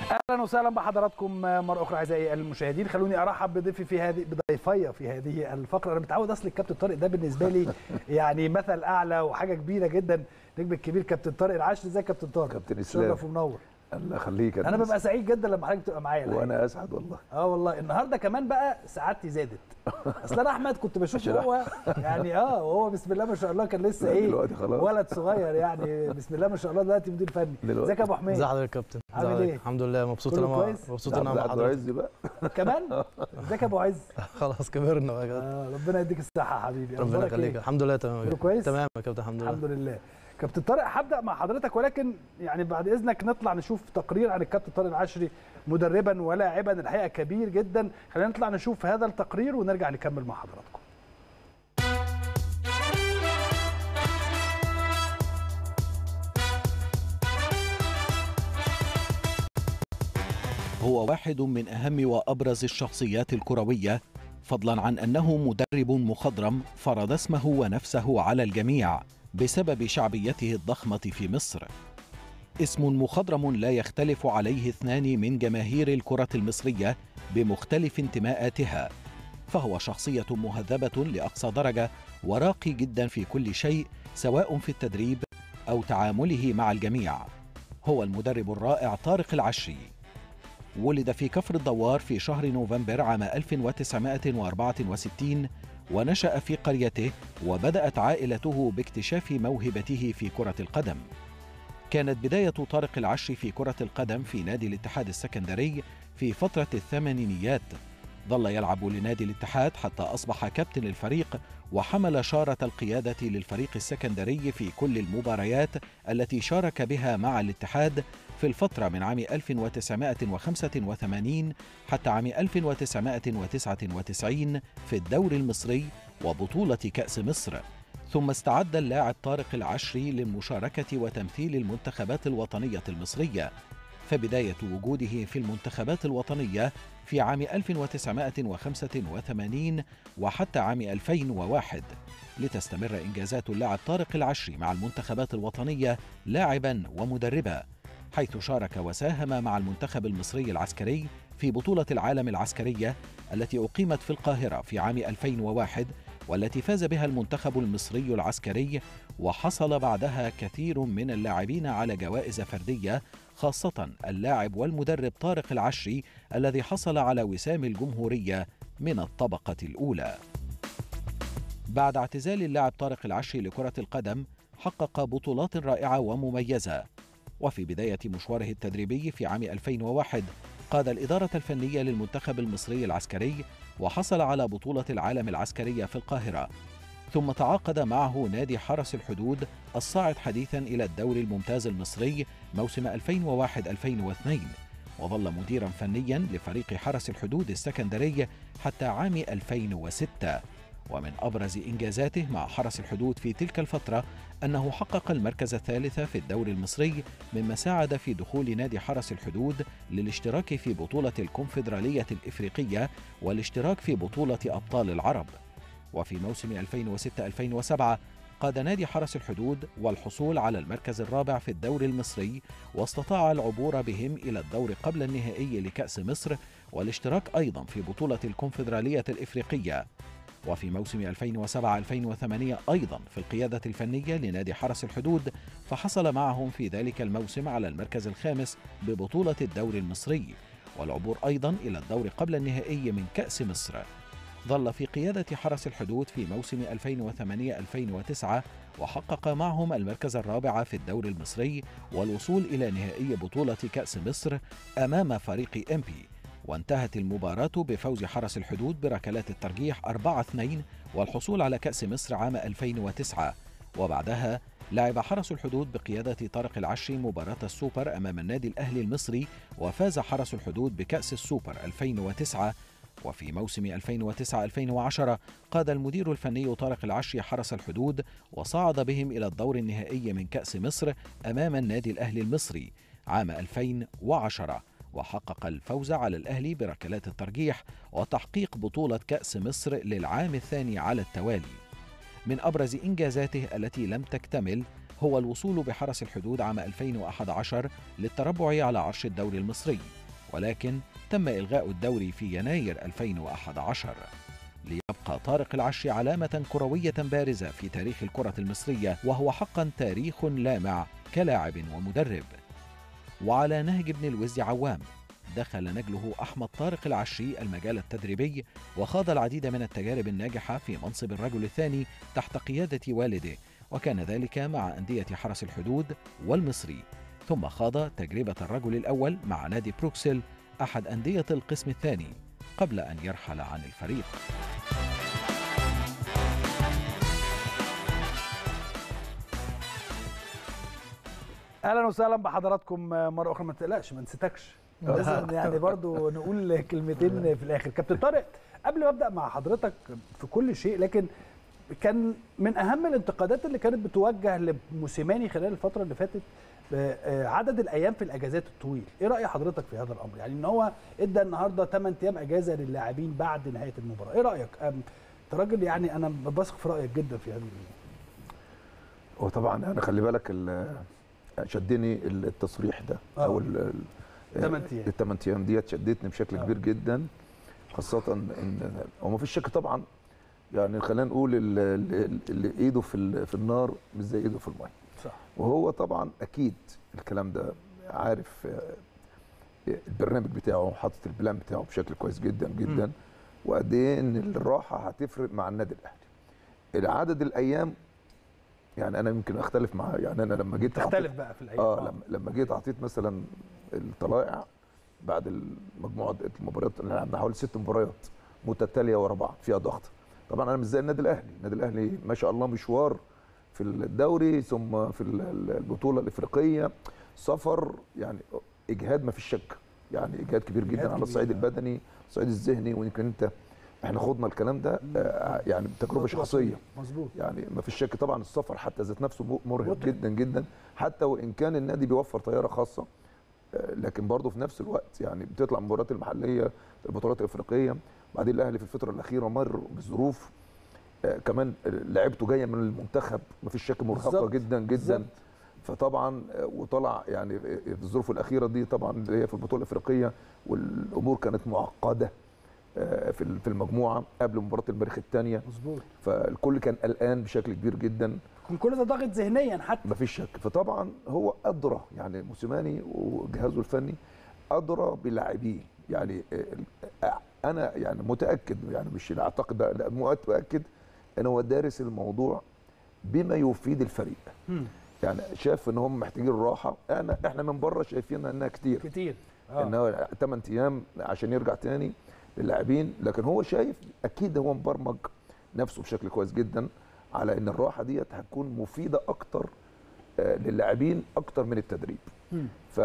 اهلا وسهلا بحضراتكم مره اخرى اعزائي المشاهدين خلوني ارحب بضيفي في هذه بضيفي في هذه الفقره انا متعود اصل الكابتن طارق ده بالنسبه لي يعني مثل اعلى وحاجه كبيره جدا نجم الكبير كابتن طارق العاشر ازيك يا كابتن طارق كابتن اسلام شرف ومنور الله يخليك انا ببقى سعيد جدا لما حضرتك تبقى معايا الحقيقة. وانا اسعد والله اه والله النهارده كمان بقى سعادتي زادت اصل انا احمد كنت بشوفه هو يعني اه وهو بسم الله ما شاء الله كان لسه لا، ايه دلوقتي خلاص. ولد صغير يعني بسم الله ما شاء الله دلوقتي مدير فني دلوقتي. ازيك يا ابو حميد ازي حضرتك يا كابتن عامل ازي حضرتك؟ ايه؟ الحمد لله مبسوط كله ان انا كويس؟ مبسوط ان انا مع عبد حضرتك العزيز بقى كمان ازيك يا ابو عز خلاص كبرنا بقى يا كابتن. آه ربنا يديك الصحه يا حبيبي ربنا أخبارك يخليك إيه؟ الحمد لله تمام يا كله كابتن. كويس؟ تمام يا كابتن الحمد لله الحمد لله كابتن طارق هبدا مع حضرتك ولكن يعني بعد اذنك نطلع نشوف تقرير عن الكابتن طارق العشري مدربا ولاعبا الحقيقه كبير جدا خلينا نطلع نشوف هذا التقرير ونرجع نكمل مع حضراتكم هو واحد من أهم وأبرز الشخصيات الكروية فضلا عن أنه مدرب مخضرم فرض اسمه ونفسه على الجميع بسبب شعبيته الضخمة في مصر اسم مخضرم لا يختلف عليه اثنان من جماهير الكرة المصرية بمختلف انتماءاتها فهو شخصية مهذبة لأقصى درجة وراقي جدا في كل شيء سواء في التدريب أو تعامله مع الجميع هو المدرب الرائع طارق العشري ولد في كفر الدوار في شهر نوفمبر عام 1964 ونشأ في قريته وبدأت عائلته باكتشاف موهبته في كرة القدم. كانت بداية طارق العشري في كرة القدم في نادي الاتحاد السكندري في فترة الثمانينيات. ظل يلعب لنادي الاتحاد حتى أصبح كابتن الفريق وحمل شارة القيادة للفريق السكندري في كل المباريات التي شارك بها مع الاتحاد في الفترة من عام 1985 حتى عام 1999 في الدوري المصري وبطولة كأس مصر ثم استعد اللاعب طارق العشري للمشاركة وتمثيل المنتخبات الوطنية المصرية فبداية وجوده في المنتخبات الوطنية في عام 1985 وحتى عام 2001 لتستمر إنجازات اللاعب طارق العشري مع المنتخبات الوطنية لاعبا ومدربا حيث شارك وساهم مع المنتخب المصري العسكري في بطولة العالم العسكرية التي أقيمت في القاهرة في عام 2001 والتي فاز بها المنتخب المصري العسكري وحصل بعدها كثير من اللاعبين على جوائز فردية خاصة اللاعب والمدرب طارق العشري الذي حصل على وسام الجمهورية من الطبقة الأولى. بعد اعتزال اللاعب طارق العشري لكرة القدم حقق بطولات رائعة ومميزة وفي بداية مشواره التدريبي في عام 2001 قاد الإدارة الفنية للمنتخب المصري العسكري وحصل على بطولة العالم العسكرية في القاهرة ثم تعاقد معه نادي حرس الحدود الصاعد حديثا إلى الدوري الممتاز المصري موسم 2001-2002 وظل مديرا فنيا لفريق حرس الحدود السكندري حتى عام 2006 ومن أبرز إنجازاته مع حرس الحدود في تلك الفترة أنه حقق المركز الثالث في الدوري المصري مما ساعد في دخول نادي حرس الحدود للاشتراك في بطولة الكونفدرالية الإفريقية والاشتراك في بطولة أبطال العرب وفي موسم 2006-2007 قاد نادي حرس الحدود والحصول على المركز الرابع في الدوري المصري واستطاع العبور بهم إلى الدور قبل النهائي لكأس مصر والاشتراك أيضا في بطولة الكونفدرالية الإفريقية وفي موسم 2007-2008 أيضا في القيادة الفنية لنادي حرس الحدود فحصل معهم في ذلك الموسم على المركز الخامس ببطولة الدوري المصري والعبور أيضا إلى الدور قبل النهائي من كأس مصر ظل في قيادة حرس الحدود في موسم 2008-2009 وحقق معهم المركز الرابع في الدوري المصري والوصول إلى نهائي بطولة كأس مصر أمام فريق إمبي وانتهت المباراة بفوز حرس الحدود بركلات الترجيح 4-2 والحصول على كأس مصر عام 2009 وبعدها لعب حرس الحدود بقيادة طارق العشري مباراة السوبر أمام النادي الأهلي المصري وفاز حرس الحدود بكأس السوبر 2009 وفي موسم 2009-2010 قاد المدير الفني طارق العشري حرس الحدود وصعد بهم إلى الدور النهائي من كأس مصر أمام النادي الأهلي المصري عام 2010 وحقق الفوز على الأهلي بركلات الترجيح وتحقيق بطولة كأس مصر للعام الثاني على التوالي من أبرز إنجازاته التي لم تكتمل هو الوصول بحرس الحدود عام 2011 للتربع على عرش الدوري المصري ولكن تم إلغاء الدوري في يناير 2011 ليبقى طارق العشي علامة كروية بارزة في تاريخ الكرة المصرية وهو حقا تاريخ لامع كلاعب ومدرب وعلى نهج ابن الوز عوام دخل نجله أحمد طارق العشي المجال التدريبي وخاض العديد من التجارب الناجحة في منصب الرجل الثاني تحت قيادة والده وكان ذلك مع أندية حرس الحدود والمصري ثم خاض تجربة الرجل الأول مع نادي بروكسل أحد أندية القسم الثاني قبل أن يرحل عن الفريق اهلا وسهلا بحضراتكم مره اخرى ما تقلقش ما نسيتكش لازم يعني برضو نقول كلمتين في الاخر كابتن طارق قبل ما ابدا مع حضرتك في كل شيء لكن كان من اهم الانتقادات اللي كانت بتوجه لموسيماني خلال الفتره اللي فاتت عدد الايام في الاجازات الطويل ايه راي حضرتك في هذا الامر يعني ان هو ادى النهارده 8 ايام اجازه للاعبين بعد نهايه المباراه ايه رايك انت راجل يعني انا بثق في رايك جدا في هذه هو طبعا انا خلي بالك شدني التصريح ده آه. او الثمان ايام الثمان ايام ديت شدتني بشكل آه. كبير جدا خاصه ان هو ما فيش شك طبعا يعني خلينا نقول اللي, اللي ايده في في النار مش زي ايده في الميه صح وهو طبعا اكيد الكلام ده عارف البرنامج بتاعه حاطط البلان بتاعه بشكل كويس جدا جدا م. وقد ايه ان الراحه هتفرق مع النادي الاهلي العدد الايام يعني انا يمكن اختلف معاه يعني انا لما جيت تختلف بقى في الايام اه لما لما جيت اعطيت مثلا الطلائع بعد مجموعه المباريات اللي لعبنا حوالي ست مباريات متتاليه ورا بعض فيها ضغط طبعا انا مش زي النادي الاهلي النادي الاهلي ما شاء الله مشوار في الدوري ثم في البطوله الافريقيه سفر يعني اجهاد ما فيش شك يعني اجهاد كبير جدا إجهاد على الصعيد كبير. البدني الصعيد الذهني ويمكن انت احنا خضنا الكلام ده آه، يعني بتجربه شخصيه مظبوط يعني ما فيش شك طبعا السفر حتى ذات نفسه م- مرهق متعب. جدا جدا حتى وان كان النادي بيوفر طياره خاصه آه، لكن برضه في نفس الوقت يعني بتطلع المباريات المحليه البطولات الافريقيه بعدين الاهلي في الفتره الاخيره مر بظروف آه، كمان لعبته جايه من المنتخب ما فيش شك مرهقه بالظبط. جدا جدا بالظبط. فطبعا آه، وطلع يعني في الظروف الاخيره دي طبعا اللي هي في البطوله الافريقيه والامور كانت معقده آه، في في المجموعه قبل مباراه المريخ الثانيه مظبوط فالكل كان قلقان بشكل كبير جدا كان كل ده ضاغط ذهنيا حتى مفيش شك فطبعا هو ادرى يعني موسيماني وجهازه الفني ادرى بلاعبيه يعني آه، انا يعني متاكد يعني مش لا اعتقد لا لا، متاكد ان هو دارس الموضوع بما يفيد الفريق مم. يعني شاف ان هم محتاجين راحه انا احنا من بره شايفين انها كتير كتير ان هو 8 ايام عشان يرجع تاني للاعبين لكن هو شايف اكيد هو مبرمج نفسه بشكل كويس جدا على ان الراحه ديت هتكون مفيده اكتر آه، للاعبين اكتر من التدريب مم.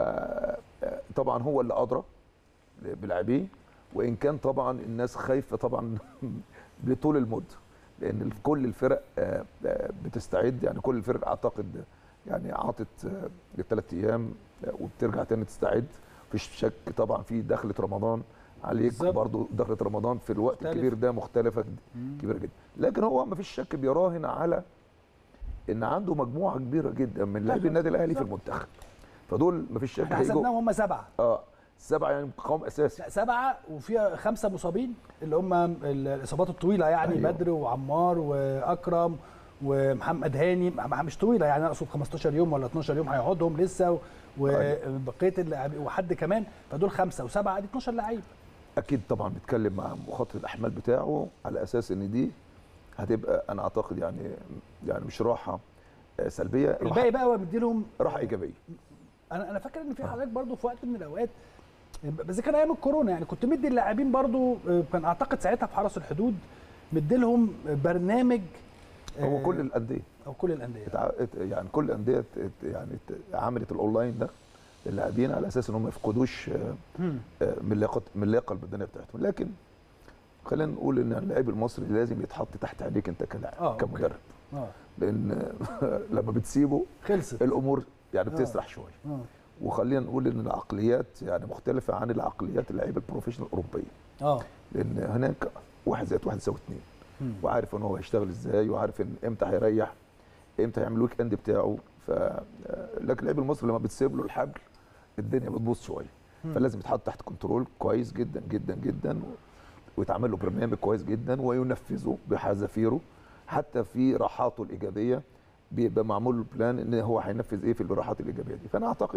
فطبعا هو اللي ادرى بلاعبيه وان كان طبعا الناس خايفه طبعا لطول المده لان كل الفرق آه، آه، بتستعد يعني كل الفرق اعتقد يعني عاطت الثلاث ايام آه، وبترجع تاني تستعد مفيش شك طبعا في دخله رمضان عليك بالظبط. برضو دخله رمضان في الوقت مختلف. الكبير ده مختلفه مم. كبيره جدا لكن هو مفيش شك بيراهن على ان عنده مجموعه كبيره جدا من لاعبي النادي الاهلي في المنتخب فدول مفيش شك احنا هيجوا حسبناهم هم سبعه اه سبعه يعني قوام اساسي لا سبعه وفيها خمسه مصابين اللي هم الاصابات الطويله يعني أيوة. بدر وعمار واكرم ومحمد هاني مع- مش طويله يعني اقصد 15 يوم ولا 12 يوم هيقعدهم لسه وبقيه اللاعبين وحد كمان فدول خمسه وسبعه دي 12 لعيب اكيد طبعا بيتكلم مع مخطط الاحمال بتاعه على اساس ان دي هتبقى انا اعتقد يعني يعني مش راحه آه، سلبيه راحه, الباقي بقى هو مديلهم راحه ايجابيه انا انا فاكر ان في حضرتك برضو في وقت من الاوقات بس كان ايام الكورونا يعني كنت مدي اللاعبين برضو كان اعتقد ساعتها في حرس الحدود مديلهم برنامج هو آه، كل الانديه او كل الانديه اتع- ات- يعني كل الانديه ات- ات- يعني ات- عملت الاونلاين ده للاعبين على اساس ان هم ما يفقدوش آه، مم. آه، من اللياقه من اللياقه البدنيه بتاعتهم لكن خلينا نقول ان اللاعب المصري لازم يتحط تحت عينيك انت كلاعب آه، أوكي. كمدرب اه لان لما بتسيبه خلصت الامور يعني آه. بتسرح شويه اه وخلينا نقول ان العقليات يعني مختلفه عن العقليات اللعيبه البروفيشنال الاوروبيه اه لان هناك واحد زائد واحد يساوي اثنين مم. وعارف ان هو هيشتغل ازاي وعارف ان امتى هيريح امتى هيعمل الويك اند بتاعه ف لكن اللعيب المصري لما بتسيب له الحبل الدنيا بتبوظ شويه فلازم يتحط تحت كنترول كويس جدا جدا جدا ويتعمل له برنامج كويس جدا وينفذه بحذافيره حتى في راحاته الايجابيه بيبقى معمول له بلان ان هو هينفذ ايه في الراحات الايجابيه دي فانا اعتقد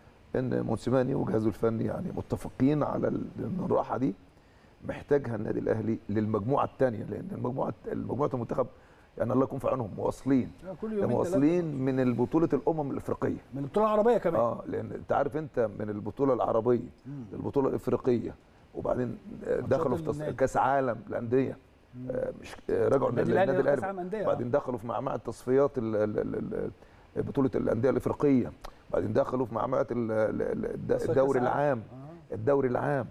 ان موسيماني وجهازه الفني يعني متفقين على ال- ان الراحه دي محتاجها النادي الاهلي للمجموعه الثانيه لان المجموعه المجموعه المنتخب يعني الله يكون في عونهم مواصلين كل يومين مواصلين من البطوله الامم الافريقيه من البطوله العربيه كمان اه لان انت عارف انت من البطوله العربيه للبطوله الافريقيه وبعدين آه، دخلوا في تص... النادي. كاس عالم للانديه آه، مش آه، رجعوا النادي للنادي الأهلي الاهلي كأس عالم أندية، آه. بعدين دخلوا في معمعة تصفيات ال- ال- ال- ال- بطوله الانديه الافريقيه بعدين دخلوا في معمعة ال- ال- ال- كأس الدوري العالم. العام آه. الدوري العام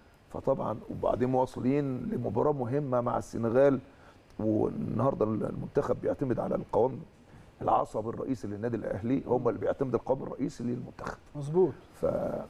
فطبعا وبعدين مواصلين لمباراه مهمه مع السنغال والنهارده المنتخب بيعتمد على القوام العصب الرئيسي للنادي الاهلي هم اللي بيعتمد القوام الرئيسي للمنتخب مظبوط ف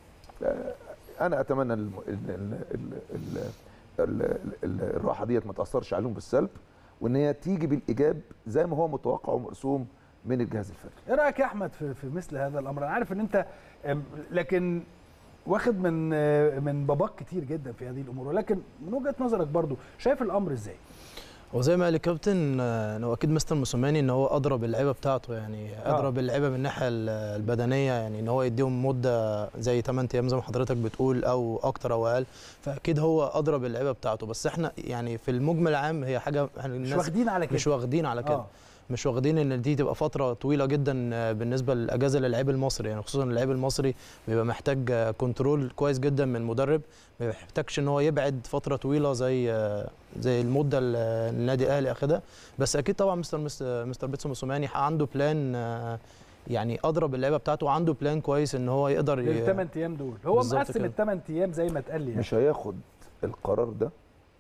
آه، انا اتمنى ان الم- ال- ال- ال- ال- ال- ال- الراحه ديت ما تاثرش عليهم بالسلب وان هي تيجي بالايجاب زي ما هو متوقع ومرسوم من الجهاز الفني ايه رايك يا احمد في, في مثل هذا الامر انا عارف ان انت أم، لكن واخد من آه، من باباك كتير جدا في هذه الامور ولكن من وجهه نظرك برضو شايف الامر ازاي وزي ما قال الكابتن آه، ان هو اكيد مستر موسوماني ان هو ادرى باللعيبه بتاعته يعني آه. ادرى باللعيبه من الناحيه ال- البدنيه يعني ان هو يديهم مده زي 8 ايام زي ما حضرتك بتقول او اكتر او اقل فاكيد هو ادرى باللعيبه بتاعته بس احنا يعني في المجمل العام هي حاجه يعني مش الناس واخدين على كده مش واخدين على كده آه. مش واخدين ان دي تبقى فتره طويله جدا آه، بالنسبه للاجازه للاعب المصري يعني خصوصا اللاعب المصري بيبقى محتاج آه، كنترول كويس جدا من المدرب ما بيحتاجش ان هو يبعد فتره طويله زي آه، زي المده اللي النادي الاهلي اخدها بس اكيد طبعا مستر مستر, مستر بيتسو موسوماني عنده بلان آه، يعني اضرب اللعيبه بتاعته وعنده بلان كويس ان هو يقدر ي- للثمان ايام دول هو بالظبط مقسم كده. الثمان ايام زي ما اتقال لي يعني. مش هياخد القرار ده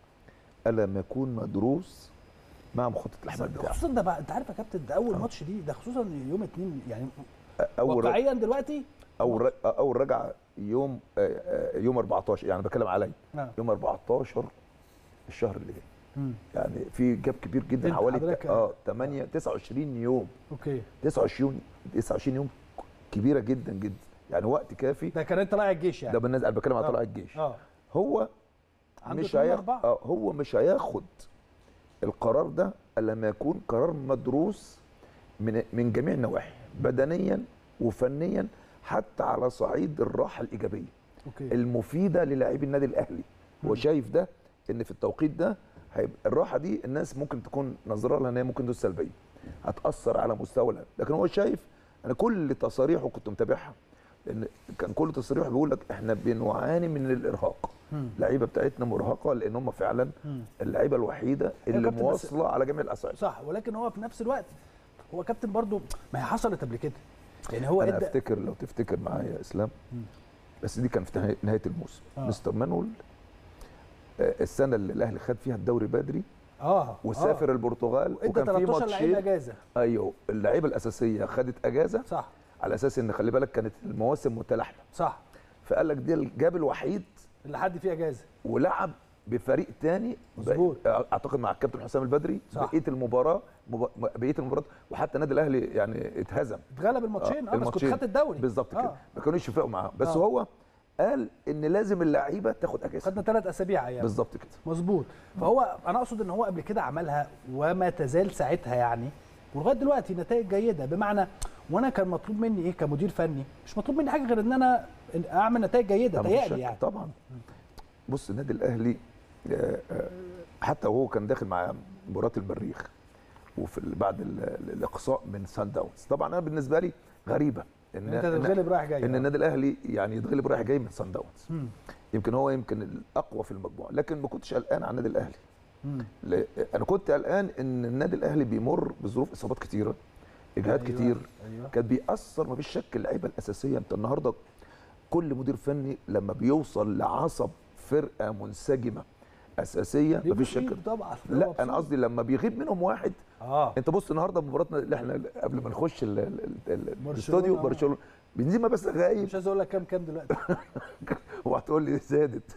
الا ما يكون مدروس مع مخطط الاحمال بتاعه خصوصا ده بقى انت عارف يا كابتن ده اول ماتش دي ده خصوصا يوم اتنين يعني اول واقعيا دلوقتي اول ر- اول رجعه يوم آه، آه، يوم 14 يعني بتكلم عليا آه. يوم 14 الشهر اللي جاي مم. يعني في جاب كبير جدا انت حوالي حضرتك- اه 8 29 يوم اوكي 29 29 يوم كبيره جدا جدا يعني وقت كافي ده كان انت طالع الجيش يعني ده بالنسبه انا بتكلم على آه. طلع الجيش اه هو عنده مش اتنين هياخد أربعة. اه هو مش هياخد القرار ده الا لما يكون قرار مدروس من من جميع النواحي بدنيا وفنيا حتى على صعيد الراحه الايجابيه اوكي المفيده للاعبي النادي الاهلي هو شايف ده ان في التوقيت ده هيبقى الراحه دي الناس ممكن تكون نظره لها ان هي ممكن تكون سلبيه هتاثر على مستوى اللاعب لكن هو شايف انا كل تصاريحه كنت متابعها لان كان كل تصريحه بيقول لك احنا بنعاني من الارهاق مم. اللعيبه بتاعتنا مرهقه لان هم فعلا مم. اللعيبه الوحيده اللي كابتن بس- مواصله على جميع الاصعده صح ولكن هو في نفس الوقت هو كابتن برضو ما هي حصلت قبل كده يعني هو انا ادى افتكر لو تفتكر معايا يا اسلام بس دي كان في نهاية- نهايه الموسم آه. مستر مانويل آه، السنه اللي الاهلي خد فيها الدوري بدري اه وسافر البرتغال ادى وكان في 13 لعيب ماتشين اجازه ايوه اللعيبه الاساسيه خدت اجازه صح على اساس ان خلي بالك كانت المواسم متلاحمه صح فقال لك دي الجاب الوحيد اللي حد فيه اجازه ولعب بفريق تاني مظبوط. بقى- اعتقد مع الكابتن حسام البدري صح. بقيه المباراه مب- بقيه المباراه وحتى النادي الاهلي يعني اتهزم اتغلب الماتشين اه, بس كنت الماتشين. خدت الدوري بالظبط كده آه. ما كانوش يفرقوا معاه بس آه. هو قال ان لازم اللعيبه تاخد اجازه خدنا ثلاث اسابيع يعني بالظبط كده مظبوط فهو انا اقصد ان هو قبل كده عملها وما تزال ساعتها يعني ولغايه دلوقتي نتائج جيده بمعنى وانا كان مطلوب مني ايه كمدير فني مش مطلوب مني حاجه غير ان انا اعمل نتائج جيده طبعاً مفيش شك. تهيألي يعني طبعا بص النادي الاهلي آه، آه، حتى وهو كان داخل مع مباراه المريخ وفي ال- بعد ال- ال- الاقصاء من سان داونز طبعا انا بالنسبه لي غريبه ان انت تتغلب رايح جاي ان آه. النادي الاهلي يعني يتغلب رايح جاي من سان داونز مم. يمكن هو يمكن الاقوى في المجموعه لكن ما كنتش قلقان على النادي الاهلي مم. ل- انا كنت قلقان ان النادي الاهلي بيمر بظروف اصابات كتيره اجهاد أيوة، كتير ايوه كان بيأثر ما فيش شك اللعيبه الاساسيه انت النهارده كل مدير فني لما بيوصل لعصب فرقه منسجمه اساسيه ما فيش شك طبعا لا انا قصدي لما بيغيب منهم واحد اه انت بص النهارده مباراتنا اللي احنا قبل ما نخش ال- ال- ال- ال- برشلونة. الاستوديو برشلونه بنزيما بس غايب مش عايز اقول لك كام كام دلوقتي وهتقول لي زادت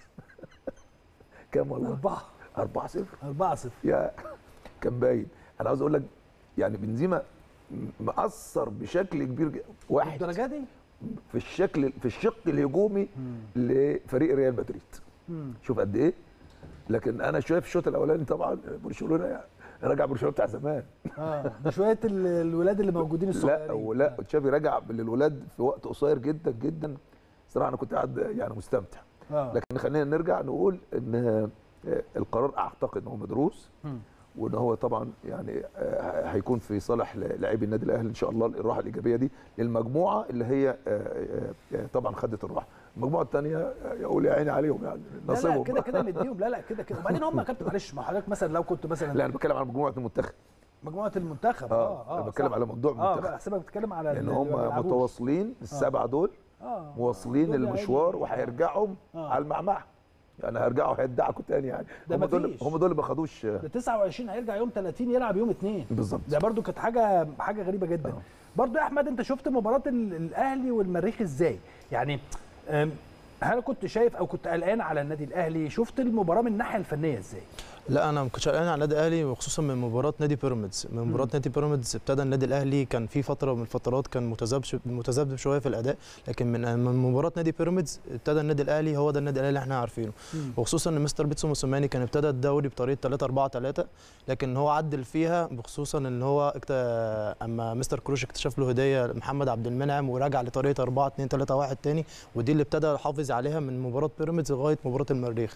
كام والله أربعة 4 0 أربعة صفر يا كان باين انا عاوز اقول لك يعني بنزيما م- مأثر بشكل كبير جدا واحد الدرجة دي في الشكل في الشق الهجومي لفريق ريال مدريد مم. شوف قد ايه لكن انا شايف الشوط الاولاني طبعا برشلونه يعني رجع برشلونه بتاع زمان اه بشويه ال- الولاد اللي موجودين لا الصغيرين ولا تشافي رجع للولاد في وقت قصير جدا جدا صراحه انا كنت قاعد يعني مستمتع اه لكن خلينا نرجع نقول ان آه، القرار اعتقد ان هو مدروس مم. وان هو طبعا يعني آه، هيكون في صالح لاعبي النادي الاهلي ان شاء الله الراحه الايجابيه دي للمجموعه اللي هي آه، آه، آه، طبعا خدت الراحه المجموعه الثانيه يقول يا عيني عليهم يعني لا لا نصيبهم كده كده مديهم لا لا كده كده وبعدين هم يا كابتن معلش ما حضرتك مثلا لو كنت مثلا لا انا بتكلم على مجموعه المنتخب مجموعه المنتخب اه, اه اه انا بتكلم صح. على موضوع اه المنتخب بحسبك بتتكلم على لان اللي هم بيلعبوش. متواصلين السبعه دول اه مواصلين دول المشوار يعني- وهيرجعهم آه. على المعمعة يعني هيرجعوا هيدعكوا تاني يعني ده هم دول مفيش. هم دول اللي ما خدوش ده 29 هيرجع يوم 30 يلعب يوم 2 بالظبط ده برضو كانت حاجه حاجه غريبه جدا آه. برضو يا احمد انت شفت مباراه ال- الاهلي والمريخ ازاي يعني أم، هل كنت شايف او كنت قلقان على النادي الاهلي شفت المباراه من الناحيه الفنيه ازاي لا انا ما كنتش قلقان على النادي الاهلي وخصوصا من مباراه نادي بيراميدز من مباراه نادي بيراميدز ابتدى النادي الاهلي كان في فتره من الفترات كان متذبذب متذبذب شويه في الاداء لكن من من مباراه نادي بيراميدز ابتدى النادي الاهلي هو ده النادي الاهلي اللي احنا عارفينه وخصوصا ان مستر بيتسو موسيماني كان ابتدى الدوري بطريقه 3 4 3 لكن هو عدل فيها بخصوصا ان هو اكت... اما مستر كروش اكتشف له هديه محمد عبد المنعم ورجع لطريقه 4 2 3 1 تاني ودي اللي ابتدى يحافظ عليها من مباراه بيراميدز لغايه مباراه المريخ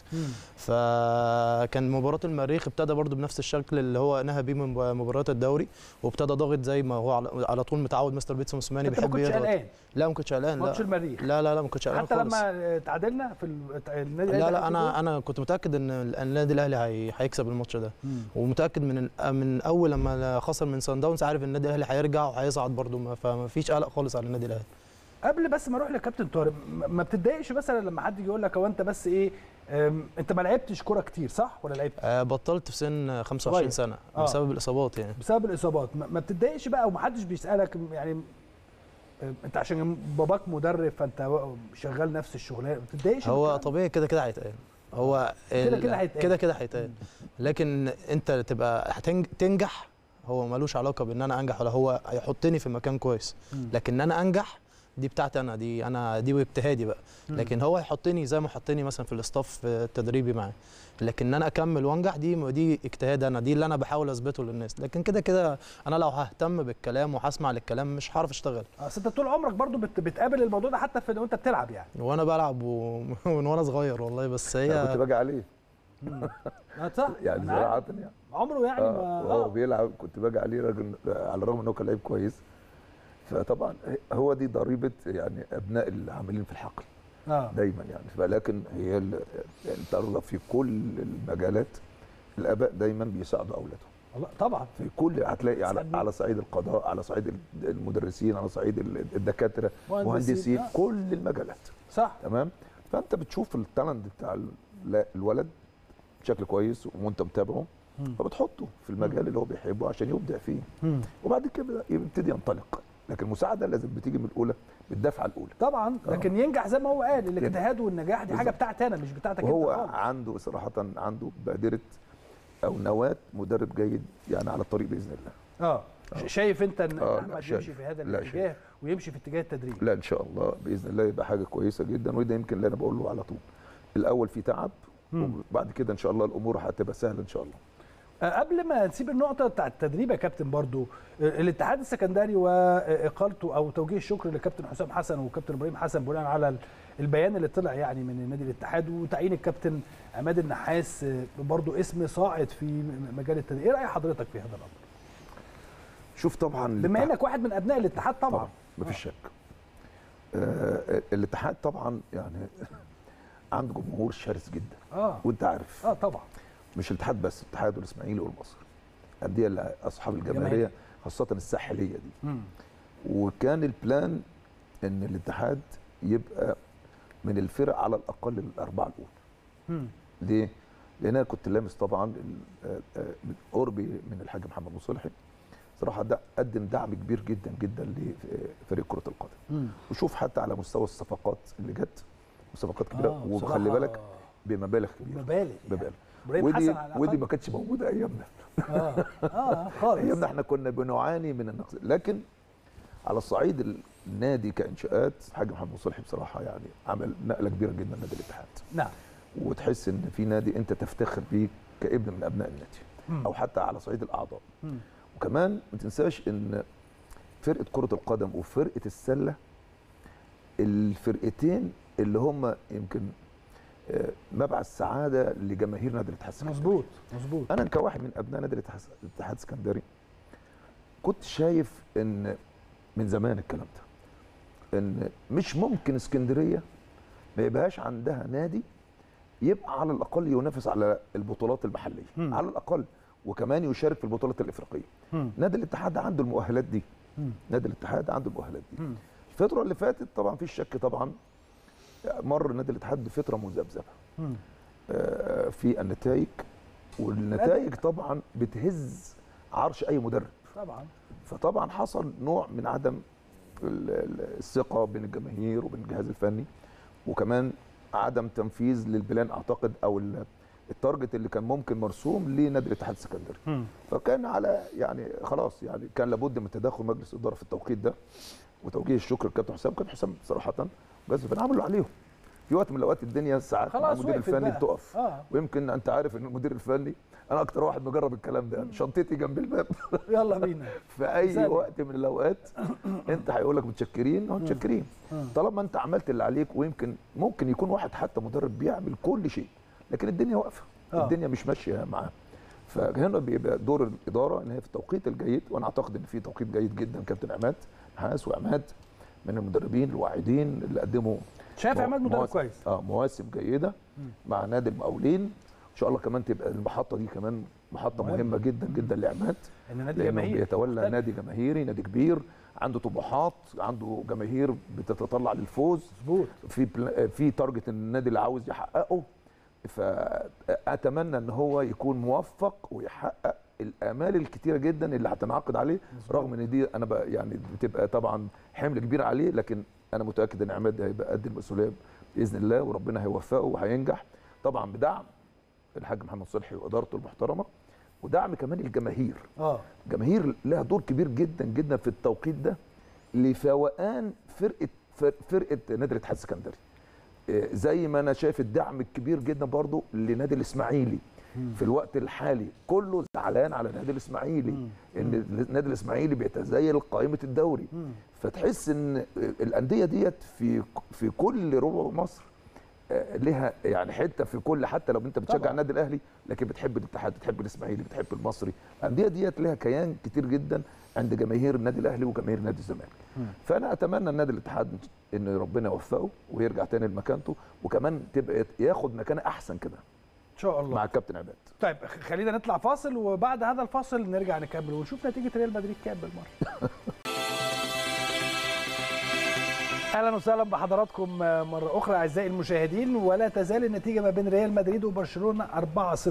فكان مباراه المريخ ابتدى برضو بنفس الشكل اللي هو نهى بيه من مباريات الدوري وابتدى ضاغط زي ما هو على, على طول متعود مستر بيتسو موسيماني انت ما بيحب كنتش يضغط قلقان لا ما كنتش قلقان ماتش لا المريخ لا لا لا ما كنتش قلقان حتى خالص لما تعادلنا في ال- النادي لا الأهلي لا في انا جول؟ انا كنت متاكد ان النادي الاهلي هي- هيكسب الماتش ده مم. ومتاكد من من اول لما خسر من سان داونز عارف ان النادي الاهلي هيرجع وهيصعد برده ما- فما فيش قلق خالص على النادي الاهلي قبل بس ما اروح لكابتن طارق م- ما بتتضايقش مثلا لما حد يجي يقول لك هو انت بس ايه أم، انت ما لعبتش كوره كتير صح ولا لعبت آه، بطلت في سن 25 صغير. سنه آه. بسبب الاصابات يعني بسبب الاصابات ما ما بتتضايقش بقى ومحدش بيسالك يعني أم، انت عشان باباك مدرب فانت شغال نفس الشغلانه ما بتتضايقش هو أنت؟ طبيعي كده كده هيتقال هو كده ال- كده هيتقال. كده كده هيتقال لكن انت تبقى هتنج- تنجح هو ملوش علاقه بان انا انجح ولا هو هيحطني في مكان كويس مم. لكن ان انا انجح دي بتاعتي انا دي انا دي واجتهادي بقى مم. لكن هو يحطني زي ما حطني مثلا في الاستاف التدريبي معاه لكن ان انا اكمل وانجح دي دي اجتهاد انا دي اللي انا بحاول اثبته للناس لكن كده كده انا لو ههتم بالكلام وهسمع للكلام مش هعرف اشتغل اصل انت طول عمرك برضو بت... بتقابل الموضوع ده حتى في وانت بتلعب يعني وانا بلعب و... من وانا صغير والله بس انا كنت هي باجي عليه آه، صح يعني أنا عارف. صراحه يعني عمره يعني ما اه هو آه. بيلعب كنت باجي عليه راجل على الرغم ان هو كان لعيب كويس فطبعا هو دي ضريبه يعني ابناء العاملين في الحقل اه دايما يعني فلكن هي ال- يعني ترى في كل المجالات الاباء دايما بيساعدوا اولادهم والله طبعا في كل هتلاقي على ساعدني. على صعيد القضاء على صعيد المدرسين على صعيد ال- الدكاتره مهندسين، مهندسين آه. كل المجالات صح تمام فانت بتشوف التالنت بتاع ال- الولد بشكل كويس وانت متابعه مم. فبتحطه في المجال اللي هو بيحبه عشان يبدع فيه مم. وبعد كده يبتدي ينطلق لكن المساعده لازم بتيجي من الاولى بالدفعه الاولى طبعا آه. لكن ينجح زي ما هو قال الاجتهاد والنجاح دي حاجه بالظبط. بتاعتي انا مش بتاعتك انت وهو خالص. عنده صراحه عنده بادره او نواه مدرب جيد يعني على الطريق باذن الله اه ش- شايف انت ان آه، لا، احمد شايف. يمشي في هذا لا، الاتجاه ويمشي في اتجاه التدريب لا ان شاء الله باذن الله يبقى حاجه كويسه جدا وده يمكن اللي انا بقول له على طول الاول في تعب مم. وبعد كده ان شاء الله الامور هتبقى سهله ان شاء الله آه، قبل ما نسيب النقطه بتاع التدريب يا كابتن برضو آه، الاتحاد السكندري واقالته او توجيه الشكر لكابتن حسام حسن وكابتن ابراهيم حسن بناء على ال- البيان اللي طلع يعني من نادي الاتحاد وتعيين الكابتن عماد النحاس آه، برضو اسم صاعد في م- مجال التدريب ايه راي حضرتك في هذا الامر شوف طبعا بما الاتحاد- انك واحد من ابناء الاتحاد طبعا طبعا مفيش شك آه الاتحاد طبعا يعني عنده جمهور شرس جدا اه وانت عارف اه طبعا مش الاتحاد بس الاتحاد والاسماعيلي والمصري الانديه اللي اصحاب الجماهيريه جماهيرية. خاصه الساحليه دي مم. وكان البلان ان الاتحاد يبقى من الفرق على الاقل الاربعه الاولى مم. ليه؟ لان انا كنت لامس طبعا ال- آه، آه، من قربي من الحاج محمد مصلحي صراحه ده قدم دعم كبير جدا جدا لفريق كره القدم مم. وشوف حتى على مستوى الصفقات اللي جت وصفقات كبيره آه، وخلي بصراحة بالك بمبالغ كبيره مبالغ مبالغ ابراهيم ودي حسن على ودي الأقل. ما كانتش موجوده ايامنا اه اه خالص ايامنا احنا كنا بنعاني من النقص لكن على الصعيد ال- نادي كانشاءات الحاج محمد صلحي بصراحه يعني عمل نقله كبيره جدا نادي الاتحاد نعم وتحس ان في نادي انت تفتخر بيه كابن من ابناء النادي مم. او حتى على صعيد الاعضاء مم. وكمان ما تنساش ان فرقه كره القدم وفرقه السله الفرقتين اللي هم يمكن آه، مبعث سعاده لجماهير نادي الاتحاد السكندري مظبوط مظبوط انا كواحد من ابناء نادي الاتحاد الاتحاد السكندري كنت شايف ان من زمان الكلام ده ان مش ممكن اسكندريه ما يبقاش عندها نادي يبقى على الاقل ينافس على البطولات المحليه مم. على الاقل وكمان يشارك في البطولات الافريقيه مم. نادي الاتحاد عنده المؤهلات دي مم. نادي الاتحاد عنده المؤهلات دي مم. الفتره اللي فاتت طبعا في شك طبعا مر نادي الاتحاد بفتره مذبذبه مم. آه، في النتائج والنتائج طبعا بتهز عرش اي مدرب طبعا فطبعا حصل نوع من عدم ال- ال- الثقه بين الجماهير وبين الجهاز الفني وكمان عدم تنفيذ للبلان اعتقد او ال- التارجت اللي كان ممكن مرسوم لنادي الاتحاد السكندري مم. فكان على يعني خلاص يعني كان لابد من تدخل مجلس الاداره في التوقيت ده وتوجيه الشكر للكابتن حسام كابتن حسام صراحه جهاز الفني عملوا اللي عليهم في وقت من الاوقات الدنيا ساعات مع خلاص المدير وقفت الفني بقى. بتقف اه ويمكن انت عارف ان المدير الفني انا اكتر واحد مجرب الكلام ده يعني شنطتي جنب الباب يلا بينا في اي ثانية. وقت من الاوقات انت هيقول لك متشكرين هو متشكرين مم. طالما انت عملت اللي عليك ويمكن ممكن يكون واحد حتى مدرب بيعمل كل شيء لكن الدنيا واقفه آه. الدنيا مش ماشيه معاه فهنا بيبقى دور الاداره ان هي في التوقيت الجيد وانا اعتقد ان في توقيت جيد جدا كابتن عماد نحاس وعماد من المدربين الواعدين اللي قدموا شايف مو- عماد مدرب مواسم- كويس اه مواسم جيده مم. مع نادي المقاولين ان شاء الله كمان تبقى المحطه دي كمان محطه مهمة. مهمه جدا جدا لعماد ان نادي لانه جماهير بيتولى مختلف. نادي جماهيري نادي كبير عنده طموحات عنده جماهير بتتطلع للفوز مظبوط في بل... في تارجت النادي اللي عاوز يحققه فاتمنى ان هو يكون موفق ويحقق الامال الكتيره جدا اللي هتنعقد عليه مظبوط. رغم ان دي انا بقى يعني بتبقى طبعا حمل كبير عليه لكن انا متاكد ان عماد هيبقى قد المسؤوليه باذن الله وربنا هيوفقه وهينجح طبعا بدعم الحاج محمد صلحي وادارته المحترمه ودعم كمان الجماهير اه الجماهير لها دور كبير جدا جدا في التوقيت ده لفوقان فرقه فر- فرقه نادي الاتحاد السكندري إيه، زي ما انا شايف الدعم الكبير جدا برضو لنادي الاسماعيلي في الوقت الحالي كله زعلان على نادي الاسماعيلي مم. ان النادي الاسماعيلي بيتزايل قائمه الدوري مم. فتحس ان الانديه ديت في في كل ربع مصر آه، لها يعني حته في كل حتى لو انت بتشجع طبعاً. النادي الاهلي لكن بتحب الاتحاد بتحب الاسماعيلي بتحب المصري الانديه ديت لها كيان كتير جدا عند جماهير النادي الاهلي وجماهير نادي الزمالك مم. فانا اتمنى النادي الاتحاد ان ربنا يوفقه ويرجع تاني لمكانته وكمان تبقى ياخد مكانه احسن كده ان شاء الله مع الكابتن عماد طيب خ- خلينا نطلع فاصل وبعد هذا الفاصل نرجع نكمل ونشوف نتيجه ريال مدريد كام بالمره اهلا وسهلا بحضراتكم مره اخرى اعزائي المشاهدين ولا تزال النتيجه ما بين ريال مدريد وبرشلونه 4-0